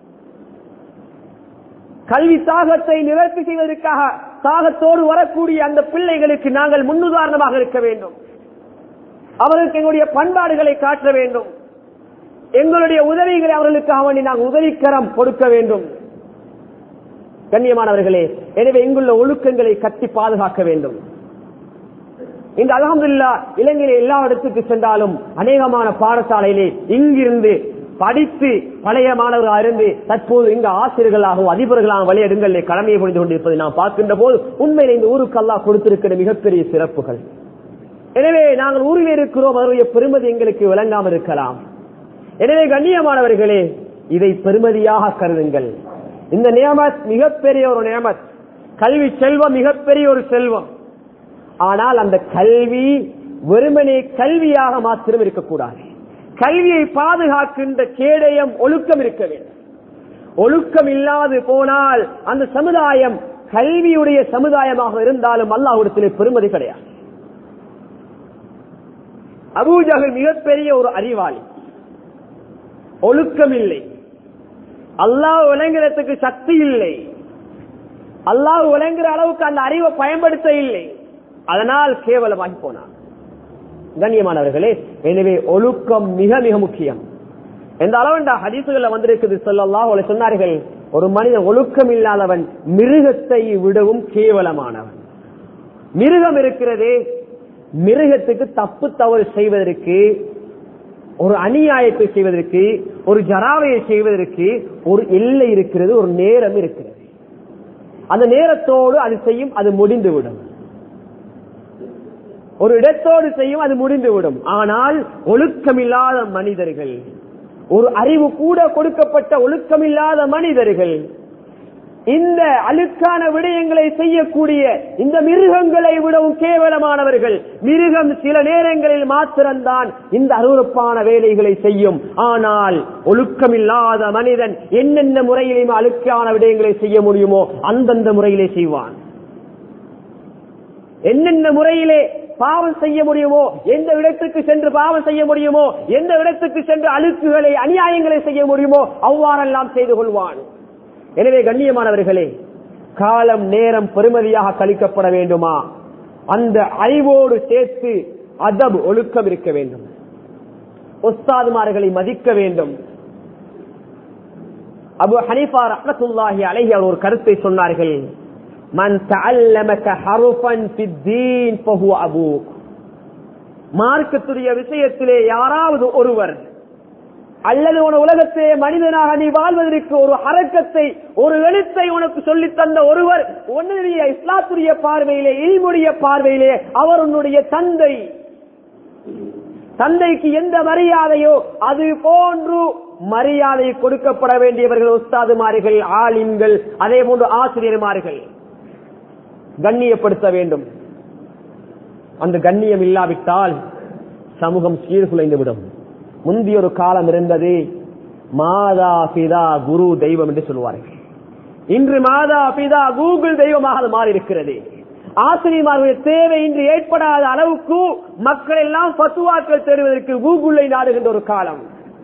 கல்வி தாகத்தை நிவர்த்தி செய்வதற்காக தாகத்தோடு வரக்கூடிய அந்த பிள்ளைகளுக்கு நாங்கள் முன்னுதாரணமாக இருக்க வேண்டும் அவர்களுக்கு எங்களுடைய பண்பாடுகளை காட்ட வேண்டும் எங்களுடைய உதவிகளை அவர்களுக்கு அவனை நாங்கள் உதவிக்கரம் கொடுக்க வேண்டும் கண்ணியமானவர்களே எனவே இங்குள்ள ஒழுக்கங்களை கட்டி பாதுகாக்க வேண்டும் இந்த அலமதுல்லா இலங்கையில எல்லா இடத்துக்கு சென்றாலும் அநேகமான பாடசாலையிலே இங்கிருந்து படித்து பழைய மாணவர்களாக இருந்து தற்போது இங்கு ஆசிரியர்களாகவும் அதிபர்களாகவும் வழியிடங்களிலே கடமையை புரிந்து கொண்டிருப்பதை நாம் பார்க்கின்ற போது உண்மையில இந்த ஊருக்கு அல்லா கொடுத்திருக்கிற மிகப்பெரிய சிறப்புகள் எனவே நாங்கள் ஊரில் இருக்கிறோம் அதனுடைய பெருமதி எங்களுக்கு விளங்காமல் இருக்கலாம் எனவே கண்ணியமானவர்களே இதை பெருமதியாக கருதுங்கள் இந்த நியமத் மிகப்பெரிய ஒரு நியமத் கல்வி செல்வம் மிகப்பெரிய ஒரு செல்வம் ஆனால் அந்த கல்வி வெறுமனே கல்வியாக மாத்திரம் இருக்கக்கூடாது கல்வியை பாதுகாக்கின்ற கேடயம் ஒழுக்கம் இருக்க வேண்டும் ஒழுக்கம் இல்லாது போனால் அந்த சமுதாயம் கல்வியுடைய சமுதாயமாக இருந்தாலும் அல்லாஹிடத்திலே பெருமதி கிடையாது அபூஜகல் மிகப்பெரிய ஒரு அறிவாளி ஒழுக்கம் இல்லை அல்லாஹ் விளங்குறதுக்கு சக்தி இல்லை அல்லாஹ் விளங்குற அளவுக்கு அந்த அறிவை பயன்படுத்த இல்லை அதனால் கேவலமாகி போனார் கண்ணியமானவர்களே எனவே ஒழுக்கம் மிக மிக முக்கியம் எந்த அளவுண்டா ஹதீசுகள்ல வந்திருக்குது சொல்லலாம் சொன்னார்கள் ஒரு மனிதன் ஒழுக்கம் இல்லாதவன் மிருகத்தை விடவும் கேவலமானவன் மிருகம் இருக்கிறதே மிருகத்துக்கு தப்பு தவறு செய்வதற்கு ஒரு அநியாயத்தை செய்வதற்கு ஒரு ஜராவையை செய்வதற்கு ஒரு எல்லை இருக்கிறது ஒரு நேரம் இருக்கிறது அந்த நேரத்தோடு அது செய்யும் அது முடிந்துவிடும் ஒரு இடத்தோடு செய்யும் அது முடிந்துவிடும் ஆனால் ஒழுக்கமில்லாத மனிதர்கள் ஒரு அறிவு கூட கொடுக்கப்பட்ட ஒழுக்கமில்லாத மனிதர்கள் இந்த அழுக்கான விடயங்களை செய்யக்கூடிய இந்த மிருகங்களை விடவும் கேவலமானவர்கள் மிருகம் சில நேரங்களில் மாத்திரம்தான் இந்த அருவறுப்பான வேலைகளை செய்யும் ஆனால் ஒழுக்கமில்லாத மனிதன் என்னென்ன முறையிலும் அழுக்கான விடயங்களை செய்ய முடியுமோ அந்தந்த முறையிலே செய்வான் என்னென்ன முறையிலே பாவம் செய்ய முடியுமோ எந்த இடத்துக்கு சென்று பாவம் செய்ய முடியுமோ எந்த இடத்துக்கு சென்று அழுக்குகளை அநியாயங்களை செய்ய முடியுமோ அவ்வாறெல்லாம் செய்து கொள்வான் எனவே கண்ணியமானவர்களே காலம் நேரம் பெருமதியாக கழிக்கப்பட வேண்டுமா அந்த அறிவோடு சேர்த்து அதப் ஒழுக்கம் இருக்க வேண்டும் ஒஸ்தாதுமார்களை மதிக்க வேண்டும் அபு ஹனீஃபா ரஹ்மத்துல்லாஹி அலைஹி அவர் ஒரு கருத்தை சொன்னார்கள் மன் தஅல்லமக ஹருஃபன் ஃபித்தீன் ஃபஹுவ அபூக் மார்க்கத்துடைய விஷயத்திலே யாராவது ஒருவர் அல்லது உன உலகத்திலே மனிதனாக நீ வாழ்வதற்கு ஒரு அரக்கத்தை ஒரு எழுத்தை உனக்கு சொல்லித் தந்த ஒருவர் உன்னுடைய இஸ்லாத்துடைய பார்வையிலே இல்முடைய பார்வையிலே அவர் உன்னுடைய தந்தை தந்தைக்கு எந்த மரியாதையோ அது போன்று மரியாதை கொடுக்கப்பட வேண்டியவர்கள் உஸ்தாதுமார்கள் ஆலிம்கள் அதே போன்று ஆசிரியர்மார்கள் கண்ணியப்படுத்த வேண்டும் அந்த கண்ணியம் இல்லாவிட்டால் சமூகம் சீர்குலைந்து விடும் முந்தைய ஒரு காலம் இருந்தது மாதா பிதா குரு தெய்வம் என்று சொல்வார்கள் இன்று மாதா பிதா கூகுள் தெய்வமாக அது மாறி இருக்கிறது ஆசிரியமார்களுடைய தேவை இன்று ஏற்படாத அளவுக்கு மக்கள் எல்லாம் பத்துவாக்கள் தேடுவதற்கு கூகுளை நாடுகின்ற ஒரு காலம்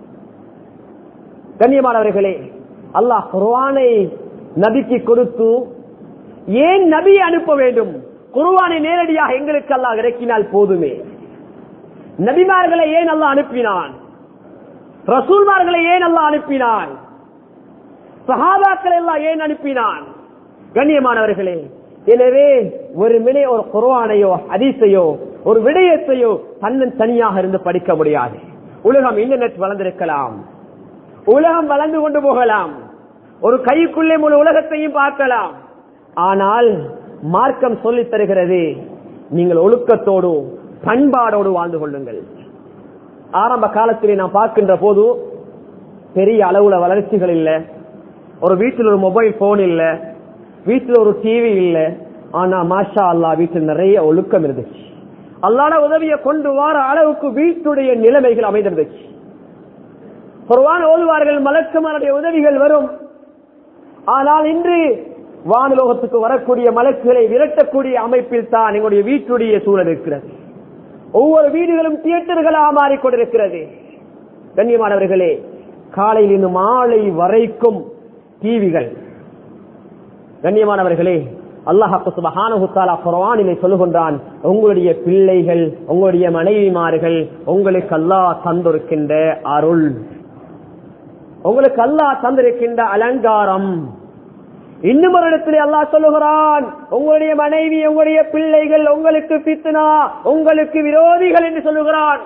கண்ணியமானவர்களே அல்லாஹ் குர்ஆனை நபிக்கு கொடுத்து ஏன் நபி அனுப்ப வேண்டும் குர்ஆனை நேரடியாக எங்களுக்கு அல்லாஹ் இறக்கினால் போதுமே நபிமார்களை ஏன் அல்லாஹ் அனுப்பினான் ரசூல்மார்களை ஏன் அல்லாஹ் அனுப்பினான் சஹாபாக்கள் எல்லாம் ஏன் அனுப்பினான் கண்ணியமானவர்களே எனவே ஒரு மினை ஒரு குர்ஆனையோ ஹதீஸையோ ஒரு விடயத்தையோ தன்னன் தனியாக இருந்து படிக்க முடியாது உலகம் இன்டர்நெட் வளர்ந்திருக்கலாம் உலகம் வளர்ந்து கொண்டு போகலாம் ஒரு கைக்குள்ளே முழு உலகத்தையும் பார்க்கலாம் ஆனால் மார்க்கம் சொல்லித் தருகிறது நீங்கள் ஒழுக்கத்தோடு பண்பாடோடு வாழ்ந்து கொள்ளுங்கள் ஆரம்ப காலத்திலே நான் பார்க்கின்ற போது பெரிய அளவுல வளர்ச்சிகள் இல்ல ஒரு வீட்டில் ஒரு மொபைல் போன் இல்ல வீட்டில் ஒரு டிவி இல்ல ஆனா மாஷா அல்லா வீட்டில் நிறைய ஒழுக்கம் இருந்துச்சு அல்லாட உதவியை கொண்டு வர அளவுக்கு வீட்டுடைய நிலைமைகள் அமைந்திருந்துச்சு குர்ஆன் ஓதுவார்கள் மலக்குமாருடைய உதவிகள் வரும் ஆனால் இன்று வானுலோகத்துக்கு வரக்கூடிய மலக்குகளை விரட்டக்கூடிய அமைப்பில் தான் எங்களுடைய வீட்டுடைய சூழல் இருக்கிறது ஒவ்வொரு வீடுகளும் தியேட்டர்களாக மாறிக்கொண்டிருக்கிறது கண்ணியமானவர்களே காலையில் இருந்து மாலை வரைக்கும் டிவிகள் கண்ணியமானவர்களே அல்லாஹாக்கு சுபஹானஹுத்தாலா குர்ஆனிலே சொல்லுகின்றான் உங்களுடைய பிள்ளைகள் உங்களுடைய மனைவிமார்கள் உங்களுக்கு அல்லாஹ் தந்திருக்கின்ற அருள் உங்களுக்கு அல்லாஹ் தந்திருக்கின்ற அலங்காரம் இன்னும் ஒரு இடத்திலே அல்லாஹ் சொல்லுகிறான் உங்களுடைய மனைவி உங்களுடைய பிள்ளைகள் உங்களுக்கு பித்னா உங்களுக்கு விரோதிகள் என்று சொல்லுகிறான்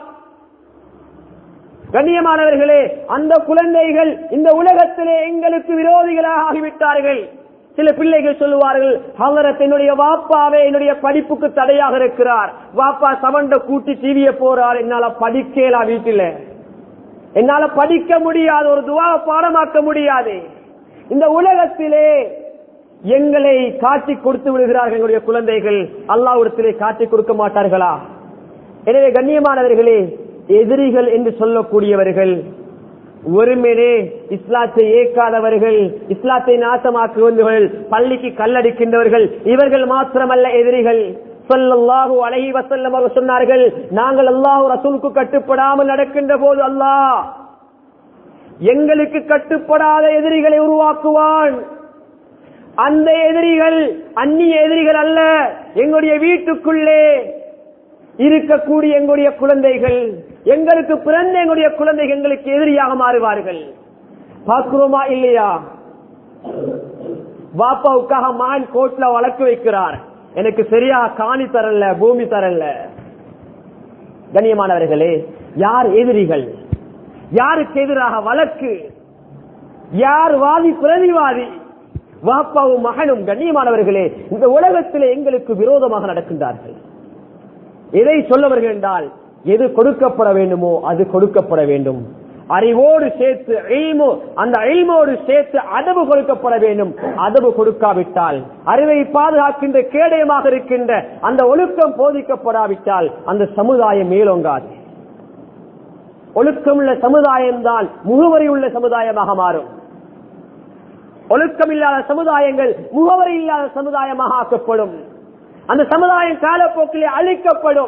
கண்ணியமானவர்களே அந்த குழந்தைகள் இந்த உலகத்திலே எங்களுக்கு விரோதிகளாக ஆகிவிட்டார்கள் சில பிள்ளைகள் சொல்லுவார்கள் ஹலரத் என்னுடைய வாப்பாவே என்னுடைய படிப்புக்கு தடையாக இருக்கிறார் வாப்பா சவண்ட கூட்டி டிவிய போறார் என்னால படிக்கலா வீட்டில என்னால படிக்க முடியாது ஒரு துவாவை பாடமாக்க முடியாது இந்த உலகத்திலே எங்களை காட்டி கொடுத்து விடுகிறார்கள் எங்களுடைய குழந்தைகள் அல்லாவிடத்திலே காட்டி கொடுக்க மாட்டார்களா எனவே கண்ணியமானவர்களே எதிரிகள் என்று சொல்லக்கூடியவர்கள் ஒருமேனே இஸ்லாத்தை ஏற்காதவர்கள் இஸ்லாத்தை நாசமாக்குவர்கள் பள்ளிக்கு கல்லடிக்கின்றவர்கள் இவர்கள் மாத்திரமல்ல எதிரிகள் சொல்லல்லாஹு அழகி வசல்லம் அவர் சொன்னார்கள் நாங்கள் அல்லாஹு ரசூலுக்கு கட்டுப்படாமல் நடக்கின்ற போது அல்லாஹ் எங்களுக்கு கட்டுப்படாத எதிரிகளை உருவாக்குவான் அந்த எதிரிகள் அந்நிய எதிரிகள் அல்ல எங்களுடைய வீட்டுக்குள்ளே இருக்கக்கூடிய எங்களுடைய குழந்தைகள் எங்களுக்கு பிறந்த எங்களுடைய குழந்தைகள் எங்களுக்கு எதிரியாக மாறுவார்கள் பார்க்கிறோமா இல்லையா பாப்பாவுக்காக மான் கோட்ல வழக்கு வைக்கிறார் எனக்கு சரியா காணி தரல பூமி தரல கண்ணியமானவர்களே யார் எதிரிகள் யாருக்கு எதிராக வழக்கு யார் வாதி பிரதிவாதி வாப்பாவும் மகனும் கண்ணியமானவர்களே இந்த உலகத்திலே எங்களுக்கு விரோதமாக நடக்கின்றார்கள் எதை சொல்ல வருகிறேன் என்றால் எது கொடுக்கப்பட வேண்டுமோ அது கொடுக்கப்பட வேண்டும் அறிவோடு சேர்த்து எய்மோ அந்த எய்மோடு சேர்த்து அதவு கொடுக்கப்பட வேண்டும் அதவு கொடுக்காவிட்டால் அறிவை பாதுகாக்கின்ற கேடயமாக இருக்கின்ற அந்த ஒழுக்கம் போதிக்கப்படாவிட்டால் அந்த சமுதாயம் மேலோங்காது ஒழுக்கமுள்ள சமுதாயம் தான் முகவரி உள்ள சமுதாயமாக மாறும் ஒழுக்கம் இல்லாத சமுதாயங்கள் முகவரி இல்லாத சமுதாயமாக ஆக்கப்படும் அந்த சமுதாயம் காலப்போக்கிலே அழிக்கப்படும்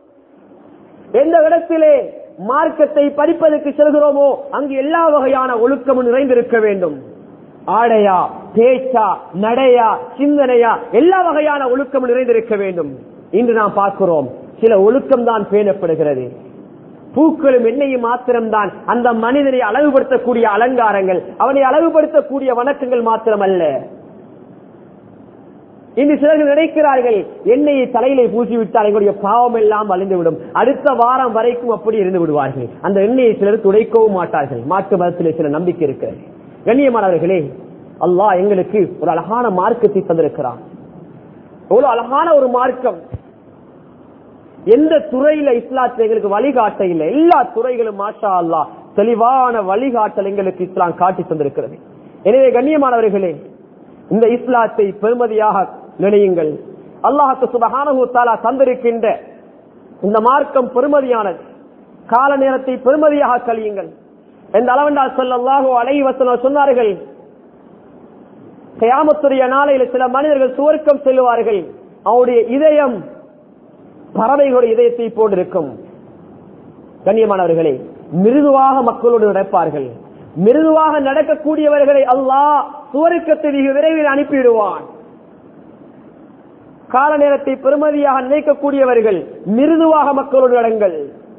எந்த இடத்திலே மார்க்கத்தை படிப்பதற்கு செல்கிறோமோ அங்கு எல்லா வகையான ஒழுக்கமும் நிறைந்திருக்க வேண்டும் ஆடையா பேச்சா நடையா சிந்தனையா எல்லா வகையான ஒழுக்கமும் நிறைந்திருக்க வேண்டும் இன்று நாம் பார்க்கிறோம் சில ஒழுக்கம் தான் பேணப்படுகிறது பூக்களும் எண்ணெயும் மாத்திரம்தான் அந்த மனிதனை அழகுபடுத்தக்கூடிய அலங்காரங்கள் அவனை அழகுபடுத்தக்கூடிய வணக்கங்கள் மாத்திரமல்ல இன்று சிலர்கள் நினைக்கிறார்கள் எண்ணெயை தலையிலே பூசிவிட்டால் எங்களுடைய பாவம் எல்லாம் அழிந்துவிடும் அடுத்த வாரம் வரைக்கும் அப்படி இருந்து விடுவார்கள் அந்த எண்ணெயை சிலர் துடைக்கவும் மாட்டார்கள் மாற்று மதத்திலே சில நம்பிக்கை இருக்கிறது கண்ணியமானவர்களே அல்லாஹ் எங்களுக்கு ஒரு அழகான மார்க்கத்தை தந்திருக்கிறான் எவ்வளவு அழகான ஒரு மார்க்கம் எந்த துறையில இஸ்லாத்தில் எங்களுக்கு வழிகாட்ட இல்லை எல்லா துறைகளும் மாஷா அல்லா தெளிவான வழிகாட்டல் எங்களுக்கு இஸ்லாம் காட்டி தந்திருக்கிறது எனவே கண்ணியமானவர்களே இந்த இஸ்லாத்தை பெருமதியாக நினையுங்கள் அல்லாஹுக்கு சுபஹானஹு தாலா தந்திருக்கின்ற இந்த மார்க்கம் பெருமதியானது கால நேரத்தை பெருமதியாக கழியுங்கள் எந்த அளவென்றால் சொல்லல்லாஹோ அலைவசனம் சொன்னார்கள் கயாமத்துடைய நாளையில சில மனிதர்கள் சுவர்க்கம் செல்லுவார்கள் அவருடைய இதயம் பறவைகளுடைய இதயத்தை போன்றிருக்கும் கண்ணியமானவர்களே மிருதுவாக மக்களோடு நடப்பார்கள் மிருதுவாக நடக்கக்கூடியவர்களை அல்லாஹ் சுவருக்கத்தை மிக விரைவில் அனுப்பிவிடுவான் கால நேரத்தை பெருமதியாக நினைக்கக்கூடியவர்கள் மிருதுவாக மக்களோடு நடங்கள்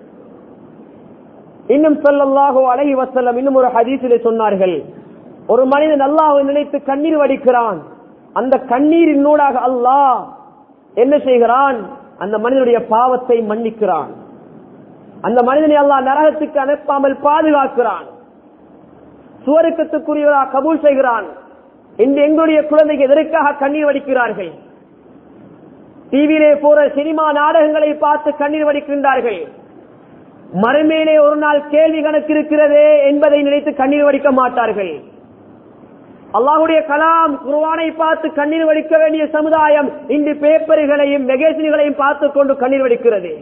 இன்னும் சொல்லல்லாகோ அழகி வசல்லம் இன்னும் ஒரு ஹதீசிலே சொன்னார்கள் ஒரு மனிதன் அல்லாஹ் நினைத்து கண்ணீர் வடிக்கிறான் அந்த கண்ணீரின் நூடாக அல்லாஹ் என்ன செய்கிறான் அந்த மனிதனுடைய பாவத்தை மன்னிக்கிறான் அந்த மனிதனை அல்லாஹ் நரகத்துக்கு அனுப்பாமல் பாதுகாக்கிறான் சுவருக்கத்துக்குரியவராக கபூல் செய்கிறான் இன்று எங்களுடைய குழந்தைக்கு எதற்காக கண்ணீர் வடிக்கிறார்கள் டிவியிலே போற சினிமா நாடகங்களை பார்த்து கண்ணீர் வடிக்கின்றார்கள் மறுமையிலே ஒரு நாள் கேள்வி கணக்கு இருக்கிறதே என்பதை நினைத்து கண்ணீர் வடிக்க மாட்டார்கள் அல்லாஹுடைய கலாம் குருவானை பார்த்து கண்ணீர் வடிக்க வேண்டிய சமுதாயம் இன்று பேப்பர்களையும் மெகேசின்களையும் பார்த்து கொண்டு கண்ணீர் வடிக்கிறது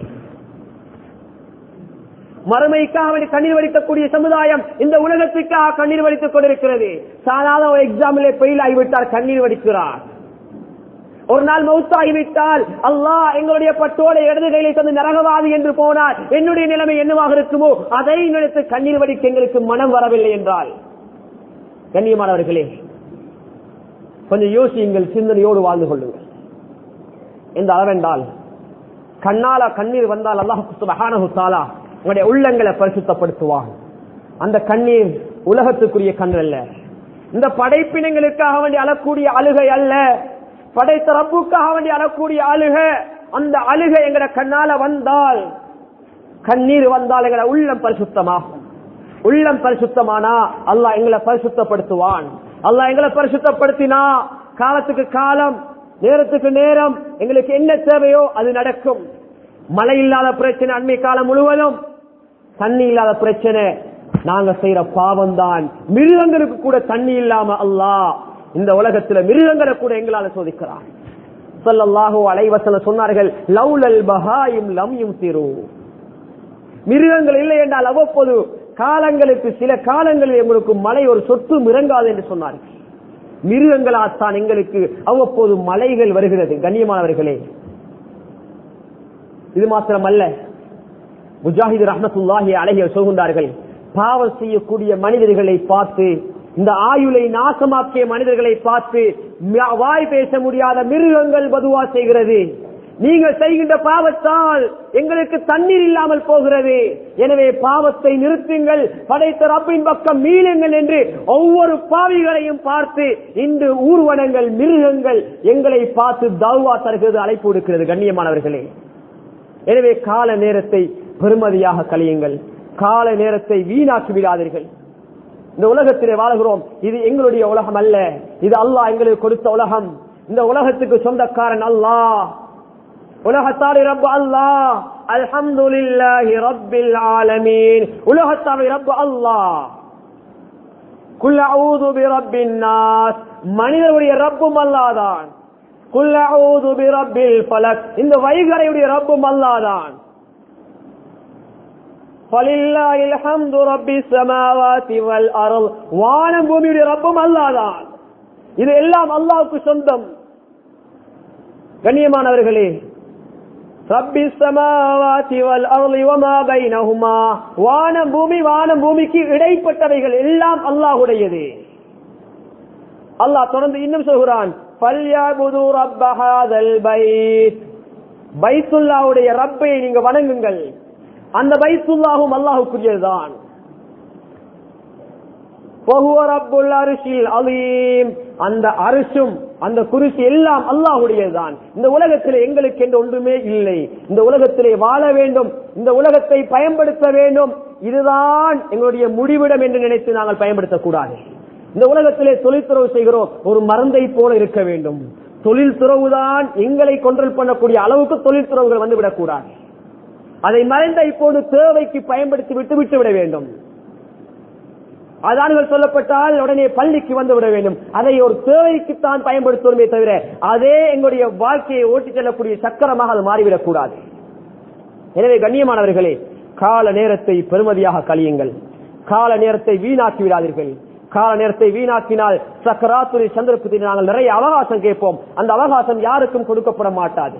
மறுமைக்காக வேண்டி கண்ணீர் வடிக்கக்கூடிய சமுதாயம் இந்த உலகத்துக்காக கண்ணீர் வடித்துக் கொண்டிருக்கிறது சாதாரண ஒரு எக்ஸாமிலே பெயில் ஆகிவிட்டார் கண்ணீர் வடிக்கிறார் ஒரு நாள் மௌத்தாகிவிட்டால் அல்லாஹ் எங்களுடைய பட்டோலை இடது கையில தந்து நரகவாதி என்று போனார் என்னுடைய நிலைமை என்னவாக இருக்குமோ அதை நினைத்து கண்ணீர் வடிக்க எங்களுக்கு மனம் வரவில்லை என்றால் கண்ணியமானவர்களே கொஞ்சம் யோசியுங்கள் சிந்தனையோடு வாழ்ந்து கொள்ளுங்கள் இந்த அளவென்றால் கண்ணால கண்ணீர் வந்தால் அல்லாஹ் சுபஹானஹு தஆலா உங்களுடைய உள்ளங்களை பரிசுத்தப்படுத்துவான் அந்த கண்ணீர் உலகத்துக்குரிய கண்ணு அல்ல இந்த படைப்பினங்களுக்காக வேண்டி அழக்கூடிய அழுகை அல்ல படைத்த ரப்புக்காக வேண்டி அழக்கூடிய அழுக அந்த அழுகை எங்கட கண்ணால வந்தால் கண்ணீர் வந்தால் எங்கட உள்ளம் பரிசுத்தமாகும் உள்ளம் பரிசுத்தமானா அல்லாஹ் எங்களை பரிசுத்தப்படுத்துவான் அல்லாஹ் எங்களை பரிசுத்தப்படுத்தினா காலத்துக்கு காலம் நேரத்துக்கு நேரம் எங்களுக்கு என்ன தேவையோ அது நடக்கும் மழை இல்லாத பிரச்சனை அண்மை காலம் முழுவதும் தண்ணி இல்லாத பிரச்சனை நாங்க செய்யற பாவம் தான் மிருகங்களுக்கு கூட தண்ணி இல்லாம அல்லாஹ் இந்த உலகத்துல மிருகங்களை கூட எங்களால சோதிக்கிறான் சொல்லல்லாஹோ அலைவசன சொன்னார்கள் லவ்லல் பஹாயும் லம்யும் திரு மிருகங்கள் இல்லை என்றால் அவ்வப்போது காலங்களுக்கு சில காலங்களில் எங்களுக்கு மழை ஒரு சொட்டு மிரங்காது என்று சொன்னார்கள் மிருகங்களாத்தான் எங்களுக்கு அவ்வப்போது மலைகள் வருகிறது கண்ணியமானவர்களே இது மாத்திரமல்ல முஜாஹிது ரஹமத்துல்லாஹி அழகிய சொல்கின்றார்கள் பாவம் செய்யக்கூடிய மனிதர்களை பார்த்து இந்த ஆயுளை நாசமாக்கிய மனிதர்களை பார்த்து ம- வாய் பேச முடியாத மிருகங்கள் பதுவா செய்கிறது நீங்கள் செய்கின்ற பாவத்தால் எங்களுக்கு தண்ணீர் இல்லாமல் போகிறது எனவே பாவத்தை நிறுத்துங்கள் படைத்த ரப்பின் பக்கம் மீளுங்கள் என்று ஒவ்வொரு பாவிகளையும் பார்த்து இன்று ஊர்வனங்கள் மிருகங்கள் எங்களை பார்த்து தௌவா தருகிறது அழைப்பு கொடுக்கிறது கண்ணியமானவர்களே எனவே கால நேரத்தை பெருமதியாக கழியுங்கள் கால நேரத்தை வீணாக்கி விடாதீர்கள் இந்த உலகத்திலே வாழ்கிறோம் இது எங்களுடைய உலகம் அல்ல இது அல்லாஹ் எங்களுக்கு கொடுத்த உலகம் இந்த உலகத்துக்கு சொந்தக்காரன் அல்லாஹ் உலகத்தாரி ரப் அல்லாஹ் அல்ஹம்துலில்லாஹி ரப்பில் ஆலமீன் உலகத்தாரி ரப் அல்லாஹ் குல் அஊது பிரப்பின் நாஸ் மனிதனுடைய ரப்பும் அல்லாதான் குல் அஊது பிரப்பில் ஃபலக் இந்த வைகரையுடைய ரப்பும் அல்லாதான் فلله الحمد رب السماوات والارض வானம் பூமியுடைய ரப்பும் அல்லாதான் இது எல்லாம் அல்லாஹ்வுக்கு சொந்தம் கண்ணியமானவர்களே ரப்பி சமாவாதி வல் அர்லி வமா பைனஹுமா வானம் பூமி வானம் பூமிக்கு இடைப்பட்டவைகள் எல்லாம் அல்லாஹ்வுடையது அல்லாஹ் தொடர்ந்து இன்னும் சொல்கிறான் ஃபல்யபுது ரப்ப ஹாதல் பைத் பைத்துல்லாவுடைய ரப்பை நீங்க வணங்குங்கள் அந்த பைத்துல்லாஹும் அல்லாஹுக்குரியதுதான் وهو رب العرش العظيم அந்த அரிசும் அந்த குருசி எல்லாம் அல்லாஹுடையதுதான் இந்த உலகத்திலே எங்களுக்கு என்று ஒன்றுமே இல்லை இந்த உலகத்திலே வாழ வேண்டும் இந்த உலகத்தை பயன்படுத்த வேண்டும் இதுதான் எங்களுடைய முடிவிடம் என்று நினைத்து நாங்கள் பயன்படுத்தக்கூடாது இந்த உலகத்திலே தொழில்துறவு செய்கிறோம் ஒரு மருந்தை போல இருக்க வேண்டும் தொழில் துறவுதான் எங்களை கொண்டல் பண்ணக்கூடிய அளவுக்கு தொழில் துறவுகள் வந்து விடக்கூடாது அதை மறைந்த இப்போது தேவைக்கு பயன்படுத்தி விட்டு விட்டு விட வேண்டும் அதான்கள் சொல்லப்பட்டால் உடனே பள்ளிக்கு வந்து விட வேண்டும் அதை ஒரு தேவைக்குத்தான் பயன்படுத்துவோமே தவிர அதே எங்களுடைய வாழ்க்கையை ஓட்டிச் செல்லக்கூடிய சக்கரமாக அது மாறிவிடக் கூடாது எனவே கண்ணியமானவர்களே கால நேரத்தை பெருமதியாக கழியுங்கள் கால நேரத்தை வீணாக்கி விடாதீர்கள் கால நேரத்தை வீணாக்கினால் சக்கராத்துறை சந்தர்ப்பத்தில் நாங்கள் நிறைய அவகாசம் கேட்போம் அந்த அவகாசம் யாருக்கும் கொடுக்கப்பட மாட்டாது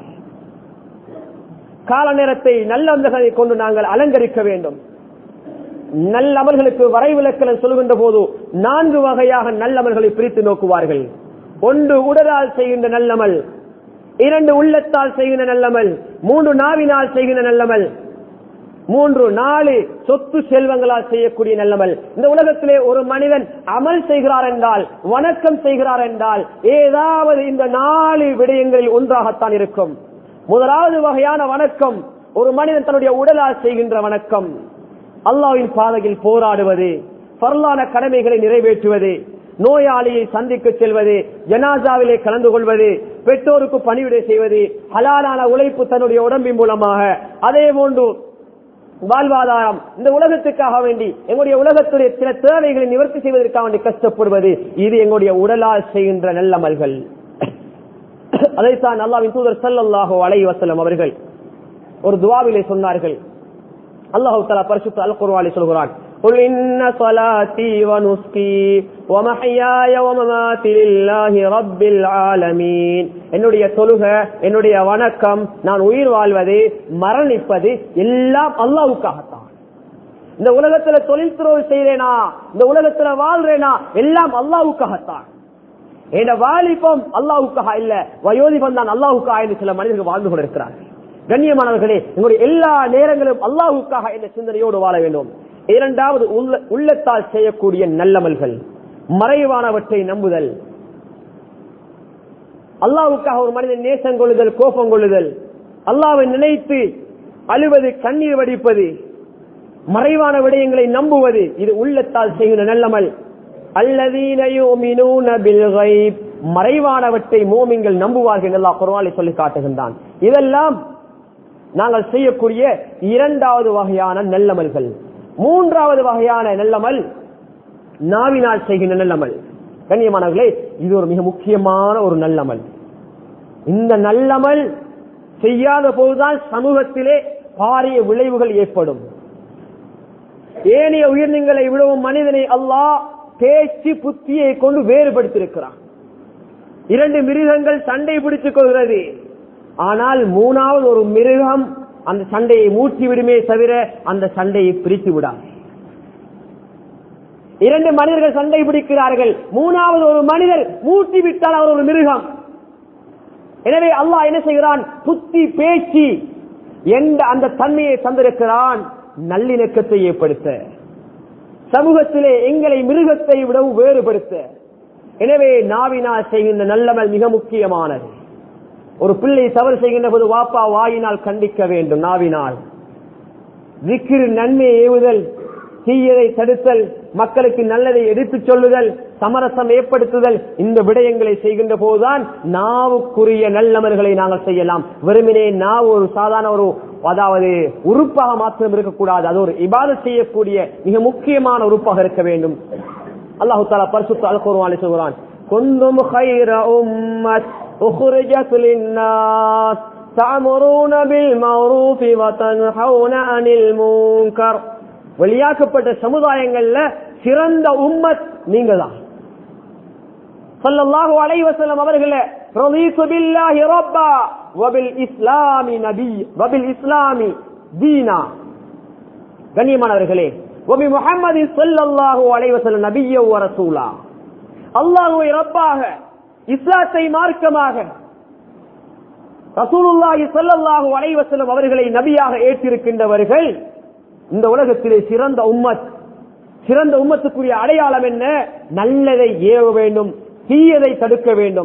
கால நேரத்தை நல்லவர்களை கொண்டு நாங்கள் அலங்கரிக்க வேண்டும் நல்லமல்களுக்கு வரைவிலக்கணம் சொல்கின்ற போது நான்கு வகையாக நல்லமல்களை பிரித்து நோக்குவார்கள் ஒன்று உடலால் செய்கின்ற நல்லமல் இரண்டு உள்ளத்தால் செய்கின்ற நல்லமல் மூன்று நாவினால் செய்கின்ற நல்லமல் மூன்று நாலு சொத்து செல்வங்களால் செய்யக்கூடிய நல்லமல் இந்த உலகத்திலே ஒரு மனிதன் அமல் செய்கிறார் என்றால் வணக்கம் செய்கிறார் என்றால் ஏதாவது இந்த நாலு விடயங்களில் ஒன்றாகத்தான் இருக்கும் முதலாவது வகையான வணக்கம் ஒரு மனிதன் தன்னுடைய உடலால் செய்கின்ற வணக்கம் அல்லாவின் பாதையில் போராடுவது பரலான கடமைகளை நிறைவேற்றுவது நோயாளியை சந்திக்க செல்வது ஜனாசாவிலே கலந்து கொள்வது பெற்றோருக்கு பணிவிடை செய்வது ஹலாலான உழைப்பு தன்னுடைய உடம்பின் மூலமாக அதே போன்று வாழ்வாதாரம் இந்த உலகத்துக்காக வேண்டி எங்களுடைய உலகத்துடைய சில தேவைகளை நிவர்த்தி செய்வதற்காக வேண்டி கஷ்டப்படுவது இது எங்களுடைய உடலால் செய்கின்ற நல்லமல்கள் அதைத்தான் அல்லாவின் தூதர் சல்லாஹோ அலை வசலம் அவர்கள் ஒரு துவாவிலே சொன்னார்கள் அல்லாஹு தலா பரிசுத்த அல் குர்வாலி சொல்கிறான் قل إن صلاتي ونسكي ومحياي ومماتي لله رب العالمين என்னுடைய தொழுக என்னுடைய வணக்கம் நான் உயிர் வாழ்வது மரணிப்பது எல்லாம் அல்லாவுக்காகத்தான் இந்த உலகத்துல தொழில் துறவு செய்யறேனா இந்த உலகத்துல வாழ்றேனா எல்லாம் அல்லாவுக்காகத்தான் என் வாலிபம் அல்லாவுக்காக இல்ல வயோதிபம் தான் அல்லாவுக்காக என்று சில மனிதர்கள் வாழ்ந்து கொண்டிருக்கிறார்கள் கண்ணியமானவர்களே எங்களுடைய எல்லா நேரங்களும் அல்லாவுக்காக என்ற சிந்தனையோடு வாழ வேண்டும் இரண்டாவது உள்ளத்தால் செய்யக்கூடிய நல்லமல்கள் மறைவானவற்றை நம்புதல் அல்லாவுக்காக ஒரு மனிதன் நேசம் கொள்ளுதல் கோபம் கொள்ளுதல் அல்லாவை நினைத்து அழுவது கண்ணீர் வடிப்பது மறைவான விடயங்களை நம்புவது இது உள்ளத்தால் செய்கிற நல்லமல் அல்லதீனையும் மறைவானவற்றை மோமிங்கள் நம்புவார்கள் எல்லா குரவாலை சொல்லி காட்டுகின்றான் இதெல்லாம் நாங்கள் செய்யக்கூடிய இரண்டாவது வகையான நல்லமல்கள் மூன்றாவது வகையான நல்லமல் நாவினால் செய்கின்ற நல்லமல் கண்ணியமானவர்களே இது ஒரு மிக முக்கியமான ஒரு நல்லமல் இந்த நல்லமல் செய்யாத போதுதான் சமூகத்திலே பாரிய விளைவுகள் ஏற்படும் ஏனைய உயிரினங்களை விடவும் மனிதனை அல்லாஹ் பேச்சு புத்தியை கொண்டு வேறுபடுத்தியிருக்கிறான் இரண்டு மிருகங்கள் சண்டை பிடித்துக் கொள்கிறது ஆனால் மூணாவது ஒரு மிருகம் அந்த சண்டையை மூட்டி விடுமே தவிர அந்த சண்டையை பிரித்து விடாது இரண்டு மனிதர்கள் சண்டை பிடிக்கிறார்கள் மூணாவது ஒரு மனிதர் மூட்டி விட்டால் அவர் ஒரு மிருகம் எனவே அல்லாஹ் என்ன செய்கிறான் புத்தி பேச்சு எந்த அந்த தன்மையை தந்திருக்கிறான் நல்லிணக்கத்தை ஏற்படுத்த சமூகத்திலே எங்களை மிருகத்தை விடவும் வேறுபடுத்த எனவே நாவினால் செய்கின்ற நல்லமல் மிக முக்கியமானது ஒரு பிள்ளை தவறு செய்கின்ற போது வாப்பா வாயினால் கண்டிக்க வேண்டும் நாவினால் விக்கிரு நன்மையை ஏவுதல் தீயதை தடுத்தல் மக்களுக்கு நல்லதை எடுத்துச் சொல்லுதல் சமரசம் ஏற்படுத்துதல் இந்த விடயங்களை செய்கின்ற போதுதான் நாவுக்குரிய நல்லமல்களை நாங்கள் செய்யலாம் வெறுமனே நாவு ஒரு சாதாரண ஒரு அதாவது உறுப்பாக மாத்திரம் இருக்கக்கூடாது அது ஒரு இபாத செய்யக்கூடிய மிக முக்கியமான உறுப்பாக இருக்க வேண்டும் அல்லாஹு தாலா பரிசுத்த அல் குர்ஆனிலே சொல்கிறான் குந்தும் خير أمة أخرجت للناس تأمرون بالمعروف وتنهون عن المنكر வெளியாக்கப்பட்ட சமுதாயங்கள்ல சிறந்த உம்மத் நீங்க தான் சல்லல்லாஹு அலைஹி வஸல்லம் அவர்களே ரலீது பில்லாஹி ரப்பா வபில் இஸ்லாமி நபி வபில் இஸ்லாமி தீனா கண்ணியமானவர்களே வபி முஹம்மது ஸல்லல்லாஹு அலைஹி வஸல்லம் நபிய்ய வ ரசூலா அல்லாஹ்வை ரப்பாக இஸ்லாத்தை மார்க்கமாக ரசூலுல்லாஹி ஸல்லல்லாஹு அலைஹி வஸல்லம் அவர்களை நபியாக ஏற்றிருக்கின்றவர்கள் இந்த உலகத்திலே சிறந்த உம்மத் சிறந்த உம்மத்துக்குரிய அடையாளம் என்ன நல்லதை ஏவ வேண்டும் தீயதை தடுக்க வேண்டும்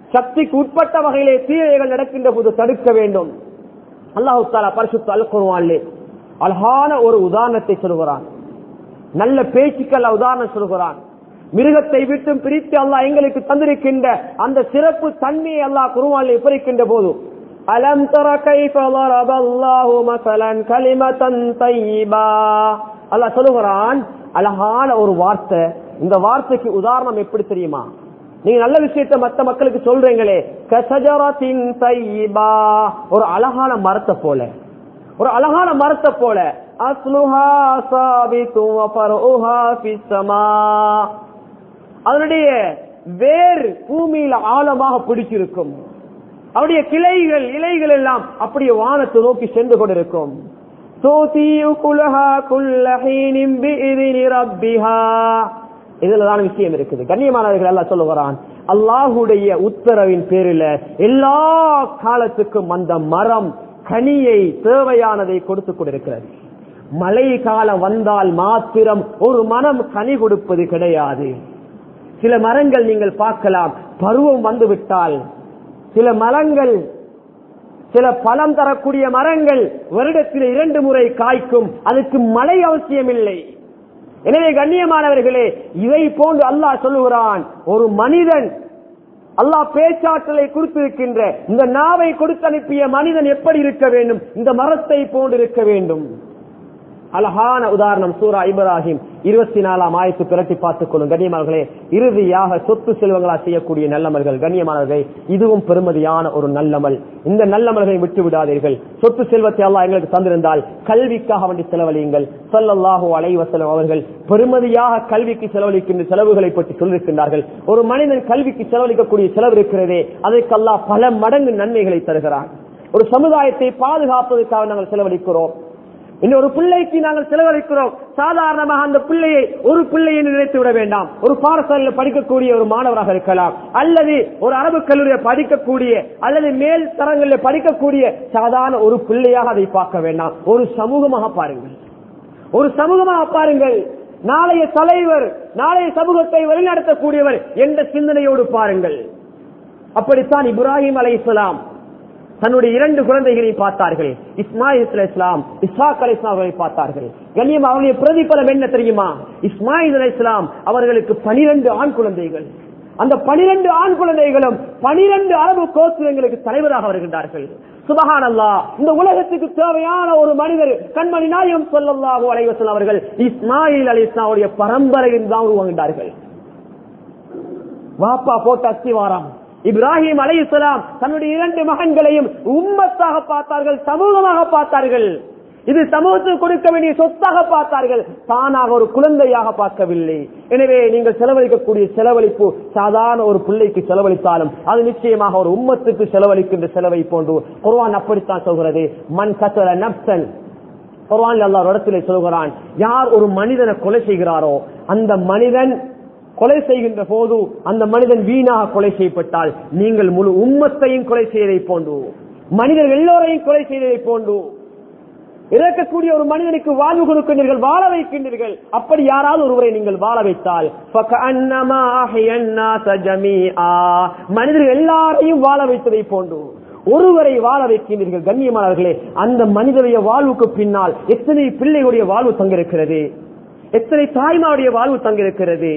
சக்திக்கு உட்பட்ட வகையிலே தீரைகள் நடக்கின்ற போது தடுக்க வேண்டும் அல்லாஹு தாலா பரிசுத்த அல் குருவான்லே அழகான ஒரு உதாரணத்தை சொல்கிறான் நல்ல பேச்சுக்கள் உதாரணம் சொல்கிறான் மிருகத்தை விட்டு பிரித்து அல்லாஹ் எங்களுக்கு தந்திருக்கின்ற அந்த சிறப்பு தன்மையை அல்லாஹ் குருவானில் விவரிக்கின்ற போது அலம் தர கைஃப ضرب الله مثلا كلمة طيبة அல்லாஹ் சொல்லுகிறான் அழகான ஒரு வார்த்தை இந்த வார்த்தைக்கு உதாரணம் எப்படி தெரியுமா நீங்க நல்ல விஷயத்தை மத்த மக்களுக்கு சொல்றீங்களே கசஜரத்தின் தையிபா ஒரு அழகான மரத்தை போல ஒரு அழகான மரத்தை போல அஸ்லுஹா சாபித்து ஃபர்உஹா ஃபிஸ் ஸமா அதனுடைய வேர் பூமியில ஆழமாக பிடிச்சிருக்கும் அவருடைய கிளைகள் இலைகள் எல்லாம் அப்படியே வானத்தை நோக்கி சென்று கொண்டிருக்கும் இதுலதான் விஷயம் இருக்குது கண்ணியமானவர்கள் எல்லாம் சொல்லுகிறான் அல்லாஹுடைய உத்தரவின் பேரில் எல்லா காலத்துக்கும் அந்த மரம் கனியை தேவையானதை கொடுத்து கொண்டிருக்கிறது மழை காலம் வந்தால் மாத்திரம் ஒரு மனம் கனி கொடுப்பது கிடையாது சில மரங்கள் நீங்கள் பார்க்கலாம் பருவம் வந்து விட்டால் சில மரங்கள் சில பழம் தரக்கூடிய மரங்கள் வருடத்தில் இரண்டு முறை காய்க்கும் அதுக்கு மழை அவசியம் இல்லை எனவே கண்ணியமானவர்களே இதை போன்று அல்லாஹ் சொல்லுகிறான் ஒரு மனிதன் அல்லாஹ் பேச்சாற்றலை கொடுத்திருக்கின்ற இந்த நாவை கொடுத்து அனுப்பிய மனிதன் எப்படி இருக்க வேண்டும் இந்த மரத்தை போன்று இருக்க வேண்டும் அழகான உதாரணம் சூரா இப்ராஹிம் இருபத்தி நாலாம் ஆயத்து பிரட்டி பார்த்துக் கொள்ளும் கண்ணியமானவர்களே இறுதியாக சொத்து செல்வங்களா செய்யக்கூடிய நல்லமல்கள் கண்ணியமானவர்கள் இதுவும் பெருமதியான ஒரு நல்லமல் இந்த நல்லமல்களை விட்டு விடாதீர்கள் சொத்து செல்வத்தை எல்லாம் எங்களுக்கு தந்திருந்தால் கல்விக்காக வேண்டி செலவழியுங்கள் சொல்லல்லாஹோ அலைவசலம் அவர்கள் பெருமதியாக கல்விக்கு செலவழிக்கின்ற செலவுகளை பற்றி சொல்லியிருக்கின்றார்கள் ஒரு மனிதன் கல்விக்கு செலவழிக்கக்கூடிய செலவு இருக்கிறதே அதற்கெல்லாம் பல மடங்கு நன்மைகளை தருகிறான் ஒரு சமுதாயத்தை பாதுகாப்பதற்காக நாங்கள் செலவழிக்கிறோம் இன்னொரு பிள்ளைக்கு நாங்கள் செலவழிக்கிறோம் சாதாரணமாக அந்த பிள்ளையை ஒரு பிள்ளையை நினைத்து விட வேண்டாம் ஒரு பாடசாலையில் படிக்கக்கூடிய ஒரு மாணவராக இருக்கலாம் அல்லது ஒரு அரபு கல்லூரியில் படிக்கக்கூடிய அல்லது மேல் தரங்களில் படிக்கக்கூடிய சாதாரண ஒரு பிள்ளையாக அதை பார்க்க வேண்டாம் ஒரு சமூகமாக பாருங்கள் ஒரு சமூகமாக பாருங்கள் நாளைய தலைவர் நாளைய சமூகத்தை வழிநடத்தக்கூடியவர் என்ற சிந்தனையோடு பாருங்கள் அப்படித்தான் இப்ராஹிம் அலை இஸ்லாம் தன்னுடைய இரண்டு குழந்தைகளை பார்த்தார்கள் இஸ்மாயில் இஸ்லாம் இஸ்ஹாக் அலி இஸ்லாமை பார்த்தார்கள் கண்ணியம் அவருடைய பிரதிபலம் என்ன தெரியுமா இஸ்மாயில் அலி இஸ்லாம் அவர்களுக்கு பனிரெண்டு ஆண் குழந்தைகள் அந்த பனிரெண்டு ஆண் குழந்தைகளும் பனிரெண்டு அரபு கோத்திரங்களுக்கு தலைவராக வருகின்றார்கள் சுபஹான் அல்லா இந்த உலகத்துக்கு தேவையான ஒரு மனிதர் கண்மணி நாயகம் சொல்லல்லாஹு அலைவசல் அவர்கள் இஸ்மாயில் அலி இஸ்லாமுடைய பரம்பரையில் தான் உருவாகின்றார்கள் வாப்பா போட்ட அஸ்திவாரம் இப்ராஹிம் அலை இஸ்லாம் தன்னுடைய இரண்டு மகன்களையும் உம்மத்தாக பார்த்தார்கள் சமூகமாக பார்த்தார்கள் இது சமூகத்துக்கு கொடுக்க வேண்டிய சொத்தாக பார்த்தார்கள் தானாக ஒரு குழந்தையாக பார்க்கவில்லை எனவே நீங்கள் செலவழிக்கக்கூடிய செலவழிப்பு சாதாரண ஒரு பிள்ளைக்கு செலவழித்தாலும் அது நிச்சயமாக ஒரு உம்மத்துக்கு செலவழிக்கின்ற செலவை போன்று குர்வான் அப்படித்தான் சொல்கிறது மண் கசர நப்சன் குர்வான் எல்லா இடத்திலே சொல்கிறான் யார் ஒரு மனிதனை கொலை செய்கிறாரோ அந்த மனிதன் கொலை செய்கின்ற போது அந்த மனிதன் வீணாக கொலை செய்யப்பட்டால் நீங்கள் முழு உம்மத்தையும் கொலை செய்வதை போன்று மனிதர்கள் எல்லோரையும் கொலை செய்வதை போன்று இறக்கக்கூடிய ஒரு மனிதனுக்கு வாழ்வு கொடுக்கின்றீர்கள் வாழ வைக்கின்றீர்கள் அப்படி யாராவது ஒருவரை நீங்கள் வாழ வைத்தால் மனிதர்கள் எல்லாரையும் வாழ வைத்ததை போன்று ஒருவரை வாழ வைக்கின்றீர்கள் கண்ணியமானவர்களே அந்த மனிதனுடைய வாழ்வுக்கு பின்னால் எத்தனை பிள்ளைகளுடைய வாழ்வு தங்கிருக்கிறது எத்தனை தாய்மாருடைய வாழ்வு தங்கிருக்கிறது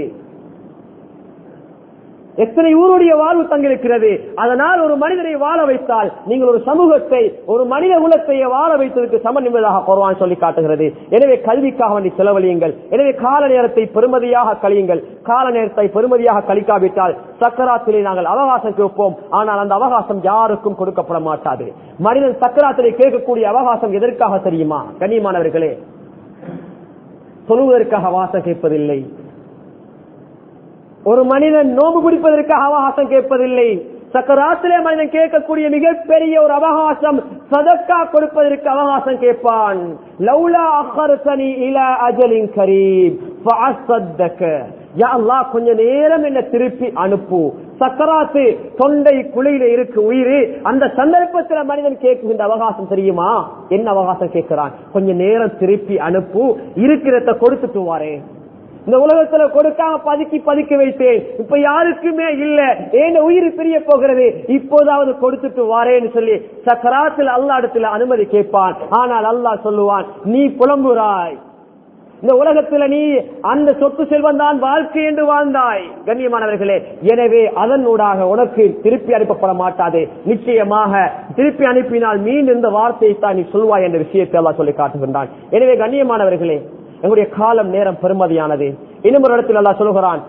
எத்தனை ஊருடைய வாழ்வு தங்கிருக்கிறது அதனால் ஒரு மனிதரை வாழ வைத்தால் நீங்கள் ஒரு சமூகத்தை ஒரு மனித குலத்தை வாழ வைத்ததற்கு சமன் என்பதாக குர்வான் சொல்லி காட்டுகிறது எனவே கல்விக்காக வேண்டி செலவழியுங்கள் எனவே கால நேரத்தை பெருமதியாக கழியுங்கள் கால நேரத்தை பெருமதியாக கழிக்காவிட்டால் சக்கராத்திலே நாங்கள் அவகாசம் கேட்போம் ஆனால் அந்த அவகாசம் யாருக்கும் கொடுக்கப்பட மாட்டாது மனிதன் சக்கராத்திலே கேட்கக்கூடிய அவகாசம் எதற்காக தெரியுமா கண்ணியமானவர்களே சொல்லுவதற்காக அவகாசம் கேட்பதில்லை ஒரு மனிதன் நோம்பு பிடிப்பதற்காக அவகாசம் கேட்பதில்லை சக்கராத்திலே மனிதன் கேட்கக்கூடிய மிகப்பெரிய ஒரு அவகாசம் சதக்கா கொடுப்பதற்கு அவகாசம் கேட்பான் லவ்லா அஹர்சனி இல அஜலின் கரீம் கொஞ்ச நேரம் என்ன திருப்பி அனுப்பு சக்கராத்து தொண்டை குழியில இருக்கு உயிர் அந்த சந்தர்ப்பத்தில் மனிதன் கேட்கின்ற அவகாசம் தெரியுமா என்ன அவகாசம் கேட்கிறான் கொஞ்ச நேரம் திருப்பி அனுப்பு இருக்கிறத கொடுத்துட்டு வாரேன் இந்த உலகத்துல கொடுக்காம பதுக்கி பதுக்கி வைத்தேன் இப்ப யாருக்குமே இல்ல ஏன் உயிர் பிரிய போகிறது இப்போதாவது கொடுத்துட்டு வாரேன்னு சொல்லி சக்கராத்தில் அல்லா இடத்துல அனுமதி கேட்பான் ஆனால் அல்லாஹ் சொல்லுவான் நீ புலம்புறாய் இந்த உலகத்துல நீ அந்த சொத்து செல்வம் தான் வாழ்க்கை என்று வாழ்ந்தாய் கண்ணியமானவர்களே எனவே அதனூடாக உனக்கு திருப்பி அனுப்பப்பட மாட்டாது நிச்சயமாக திருப்பி அனுப்பினால் மீன் இந்த வார்த்தையை தான் நீ சொல்வாய் என்ற விஷயத்தை எல்லாம் சொல்லி காட்டுகின்றான் எனவே கண்ணியமானவர்களே எங்களுடைய காலம் நேரம் பெருமதியானது இன்னும் ஒரு இடத்தில் அல்லா சொல்லுகிறான்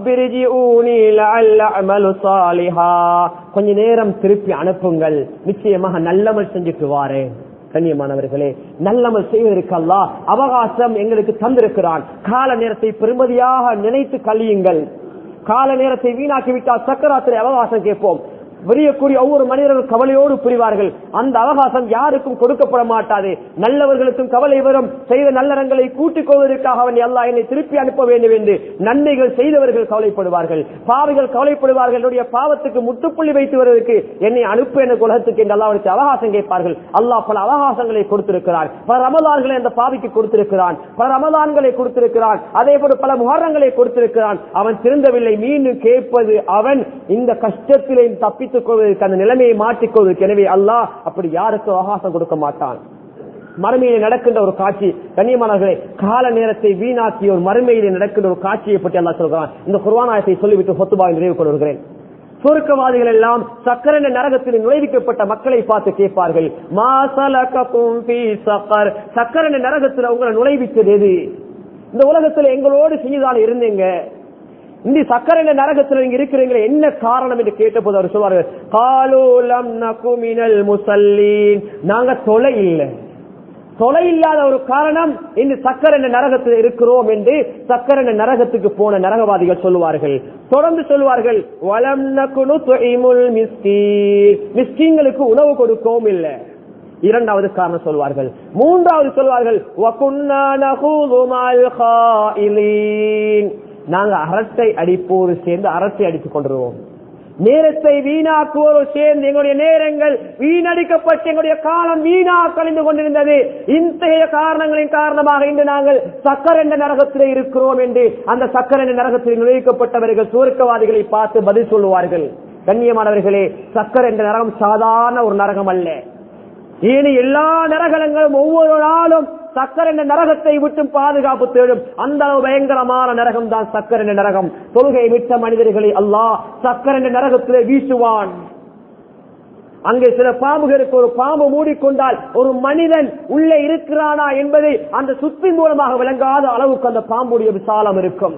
கொஞ்ச நேரம் திருப்பி அனுப்புங்கள் நிச்சயமாக நல்லமல் செஞ்சுட்டு வாரேன் கண்ணியமானவர்களே நல்லமல் செய்வதற்கு அல்லா அவகாசம் எங்களுக்கு தந்திருக்கிறான் கால நேரத்தை பெருமதியாக நினைத்து கழியுங்கள் கால நேரத்தை வீணாக்கிவிட்டால் சக்கராத்திரை அவகாசம் கேட்போம் விரியக்கூடிய ஒவ்வொரு மனிதர்கள் கவலையோடு புரிவார்கள் அந்த அவகாசம் யாருக்கும் கொடுக்கப்பட மாட்டாது நல்லவர்களுக்கும் கவலை வரும் செய்த நல்லறங்களை கூட்டிக் கொள்வதற்காக அவன் எல்லாம் என்னை திருப்பி அனுப்ப வேண்டும் என்று நன்மைகள் செய்தவர்கள் கவலைப்படுவார்கள் பாவிகள் கவலைப்படுவார்கள் என்னுடைய பாவத்துக்கு முட்டுப்புள்ளி வைத்து வருவதற்கு என்னை அனுப்பு என உலகத்துக்கு என்று அல்லாவுக்கு அவகாசம் கேட்பார்கள் அல்லாஹ் பல அவகாசங்களை கொடுத்திருக்கிறார் பல ரமலான்களை அந்த பாவிக்கு கொடுத்திருக்கிறான் பல ரமலான்களை கொடுத்திருக்கிறான் அதே போல பல முகரங்களை கொடுத்திருக்கிறான் அவன் திருந்தவில்லை மீண்டும் கேட்பது அவன் இந்த கஷ்டத்திலே தப்பித்துக் கொள்வதற்கு அந்த நிலைமையை மாற்றிக்கொள்வதற்கு எனவே அல்லாஹ் அப்படி யாருக்கும் அவகாசம் கொடுக்க மாட்டான் மறுமையில நடக்கின்ற ஒரு காட்சி கண்ணியமானவர்களே கால நேரத்தை வீணாக்கி ஒரு மறுமையில நடக்கின்ற ஒரு காட்சியை பற்றி அல்லா சொல்கிறான் இந்த குர்வானாயத்தை சொல்லிவிட்டு சொத்துபாவை நிறைவு கொண்டு வருகிறேன் சுருக்கவாதிகள் எல்லாம் சக்கர நரகத்தில் நுழைவிக்கப்பட்ட மக்களை பார்த்து கேட்பார்கள் சக்கர நரகத்தில் உங்களை நுழைவித்தது எது இந்த உலகத்தில் எங்களோடு செய்யதான் இருந்தீங்க இந்த சக்கர நரகத்தில் நீங்க இருக்கிறீங்களே என்ன காரணம் என்று கேட்டபோது அவர் சொல்வார்கள் காலோலம் நகுமினல் முசல்லீன் நாங்க தொலை இல்லை தொலை இல்லாத ஒரு காரணம் இந்த சக்கர நரகத்தில் இருக்கிறோம் என்று சக்கர நரகத்துக்கு போன நரகவாதிகள் சொல்லுவார்கள் தொடர்ந்து சொல்லுவார்கள் வளம் நகுனு மிஸ்கீன்களுக்கு உணவு கொடுக்கவும் இல்லை இரண்டாவது காரணம் சொல்வார்கள் மூன்றாவது சொல்வார்கள் நாங்க அரட்டை அடிப்போடு சேர்ந்து அரட்டை அடித்துக் கொண்டிருவோம் நேரத்தை வீணாக்குவோர் சேர்ந்து எங்களுடைய நேரங்கள் வீணடிக்கப்பட்டு எங்களுடைய காலம் வீணா கழிந்து கொண்டிருந்தது இத்தகைய காரணங்களின் காரணமாக இன்று நாங்கள் சக்கர என்ற நரகத்திலே இருக்கிறோம் என்று அந்த சக்கர என்ற நரகத்தில் நுழைக்கப்பட்டவர்கள் சுருக்கவாதிகளை பார்த்து பதில் சொல்லுவார்கள் கண்ணியமானவர்களே சக்கர என்ற நரகம் சாதாரண ஒரு நரகம் அல்ல ஏனி எல்லா நரகங்களும் ஒவ்வொரு நாளும் சக்கர என்ற நரகத்தை விட்டு பாதுகாப்பு தேடும் அந்த அளவு பயங்கரமான நரகம் தான் சக்கர என்ற நரகம் தொழுகை விட்ட மனிதர்களை அல்லாஹ் சக்கர என்ற நரகத்திலே வீசுவான் அங்கே சில பாம்புகளுக்கு ஒரு பாம்பு மூடிக்கொண்டால் ஒரு மனிதன் உள்ளே இருக்கிறானா என்பதை அந்த சுத்தி மூலமாக விளங்காத அளவுக்கு அந்த பாம்புடைய விசாலம் இருக்கும்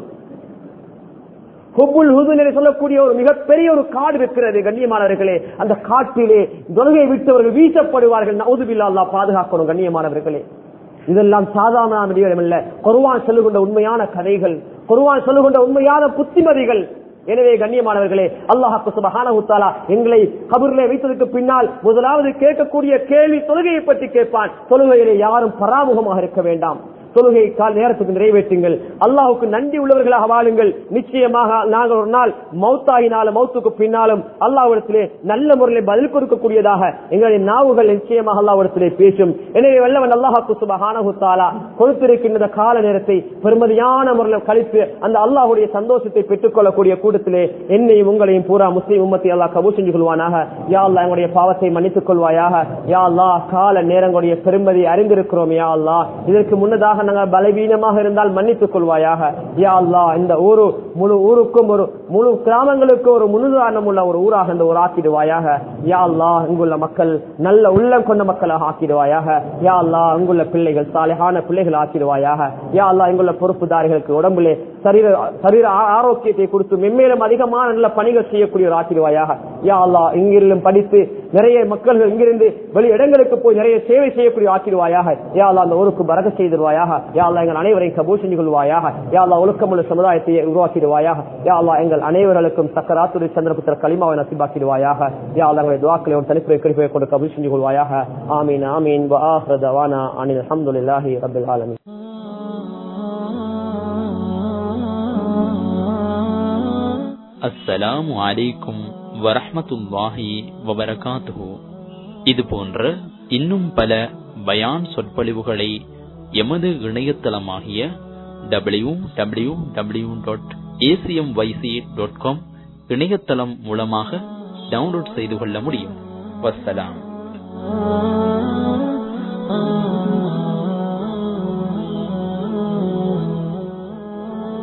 ஹுபுல் ஹுதுன் என்று சொல்லக்கூடிய ஒரு மிகப்பெரிய ஒரு காடு இருக்கிறது கண்ணியமானவர்களே அந்த காட்டிலே தொழுகை விட்டவர்கள் வீசப்படுவார்கள் நவுதுபில்லா அல்லா பாதுகாக்கணும் கண்ணியமானவர்களே இதெல்லாம் சாதாரண விடயம் இல்ல குருவான் சொல்லுகின்ற உண்மையான கதைகள் குருவான் சொல்லுகின்ற உண்மையான புத்திமதிகள் எனவே கண்ணியமானவர்களே அல்லாஹாக்கு சுபஹானஹுத்தாலா எங்களை கபூர்ல வைத்ததுக்கு பின்னால் முதலாவது கேட்கக்கூடிய கேள்வி தொழுகையை பற்றி கேட்பான் தொழுகையிலே யாரும் பராமுகமாக இருக்க வேண்டாம் தொழுகை கால் நேரத்துக்கு நிறைவேற்றுங்கள் அல்லாஹுக்கு நன்றி உள்ளவர்களாக வாழுங்கள் நிச்சயமாக நாங்கள் ஒரு நாள் மௌத்தாயினாலும் மௌத்துக்கு பின்னாலும் அல்லாவிடத்திலே நல்ல முறையில் பதில் கொடுக்கக்கூடியதாக எங்களுடைய நாவுகள் நிச்சயமாக அல்லாவிடத்திலே பேசும் எனவே வல்லவன் அல்லாஹாக்கு சுபஹானஹுத்தாலா கொடுத்திருக்கின்ற கால நேரத்தை பெருமதியான முறையில் கழித்து அந்த அல்லாஹுடைய சந்தோஷத்தை பெற்றுக் கொள்ளக்கூடிய கூட்டத்திலே என்னையும் உங்களையும் பூரா முஸ்லீம் உம்மத்தை அல்லாஹ் கபூர் செஞ்சு கொள்வானாக யா அல்லா எங்களுடைய பாவத்தை மன்னித்துக் கொள்வாயாக யா அல்லா கால நேரங்களுடைய பெருமதி அறிந்திருக்கிறோம் யா அல்லா இதற்கு முன்னதாக நாங்கள் பலவீனமாக இருந்தால் மன்னித்துக் கொள்வாயாக யா அல்லா இந்த ஊரு முழு ஊருக்கும் ஒரு முழு கிராமங்களுக்கும் ஒரு முன்னுதாரணம் உள்ள ஒரு ஊராக இந்த ஊர் ஆக்கிடுவாயாக யா அல்லா இங்குள்ள மக்கள் நல்ல உள்ளம் கொண்ட மக்களாக ஆக்கிடுவாயாக யா அல்லா இங்குள்ள பிள்ளைகள் சாலையான பிள்ளைகள் ஆக்கிடுவாயாக யா அல்லா இங்குள்ள பொறுப்புதாரிகளுக்கு உடம்புலே சரீர சரீர ஆ- ஆரோக்கியத்தை கொடுத்து மென்மேலும் அதிகமான நல்ல பணிகள் செய்யக்கூடிய ஒரு ஆக்கிடுவாயாக யா அல்லா இங்கிருந்தும் படித்து நிறைய மக்கள் இங்கிருந்து வெளி இடங்களுக்கு போய் நிறைய சேவை செய்யக்கூடிய ஆக்கிடுவாயாக யா அல்லா அந்த ஊருக்கு பரக செய்திருவாயாக யா அல்லா எங்கள் அனைவரையும் கபூர் செஞ்சு கொள்வாயாக யா அல்லா ஒழுக்கமுள்ள சமுதாயத்தை உருவாக்கிடுவாயாக யா அல்லா எங்கள் அனைவர்களுக்கும் சக்கராத்துரி சந்திரபுத்திர களிமாவை நசிபாக்கிடுவாயாக யா அல்லா எங்களுடைய துவாக்களை ஒரு தனிப்புரை கழிப்பை கொண்டு கபூர் செஞ்சு கொள்வாயாக ஆமீன் ஆமீன் வ ஆஹிரு தவானா அனில் அல்ஹம்துலில்லாஹி ரப்பில் ஆலமீன் அஸ்ஸலாமு அலைக்கும் வரஹ்மத்துல்லாஹி வபரகாத்துஹு இது போன்ற இன்னும் பல பயான் சொற்பொழிவுகளை எமது இணையதளமாகிய W W W dot ACM YC dot com இணையதளம் மூலமாக டவுன்லோட் செய்து கொள்ள முடியும் வசலாம்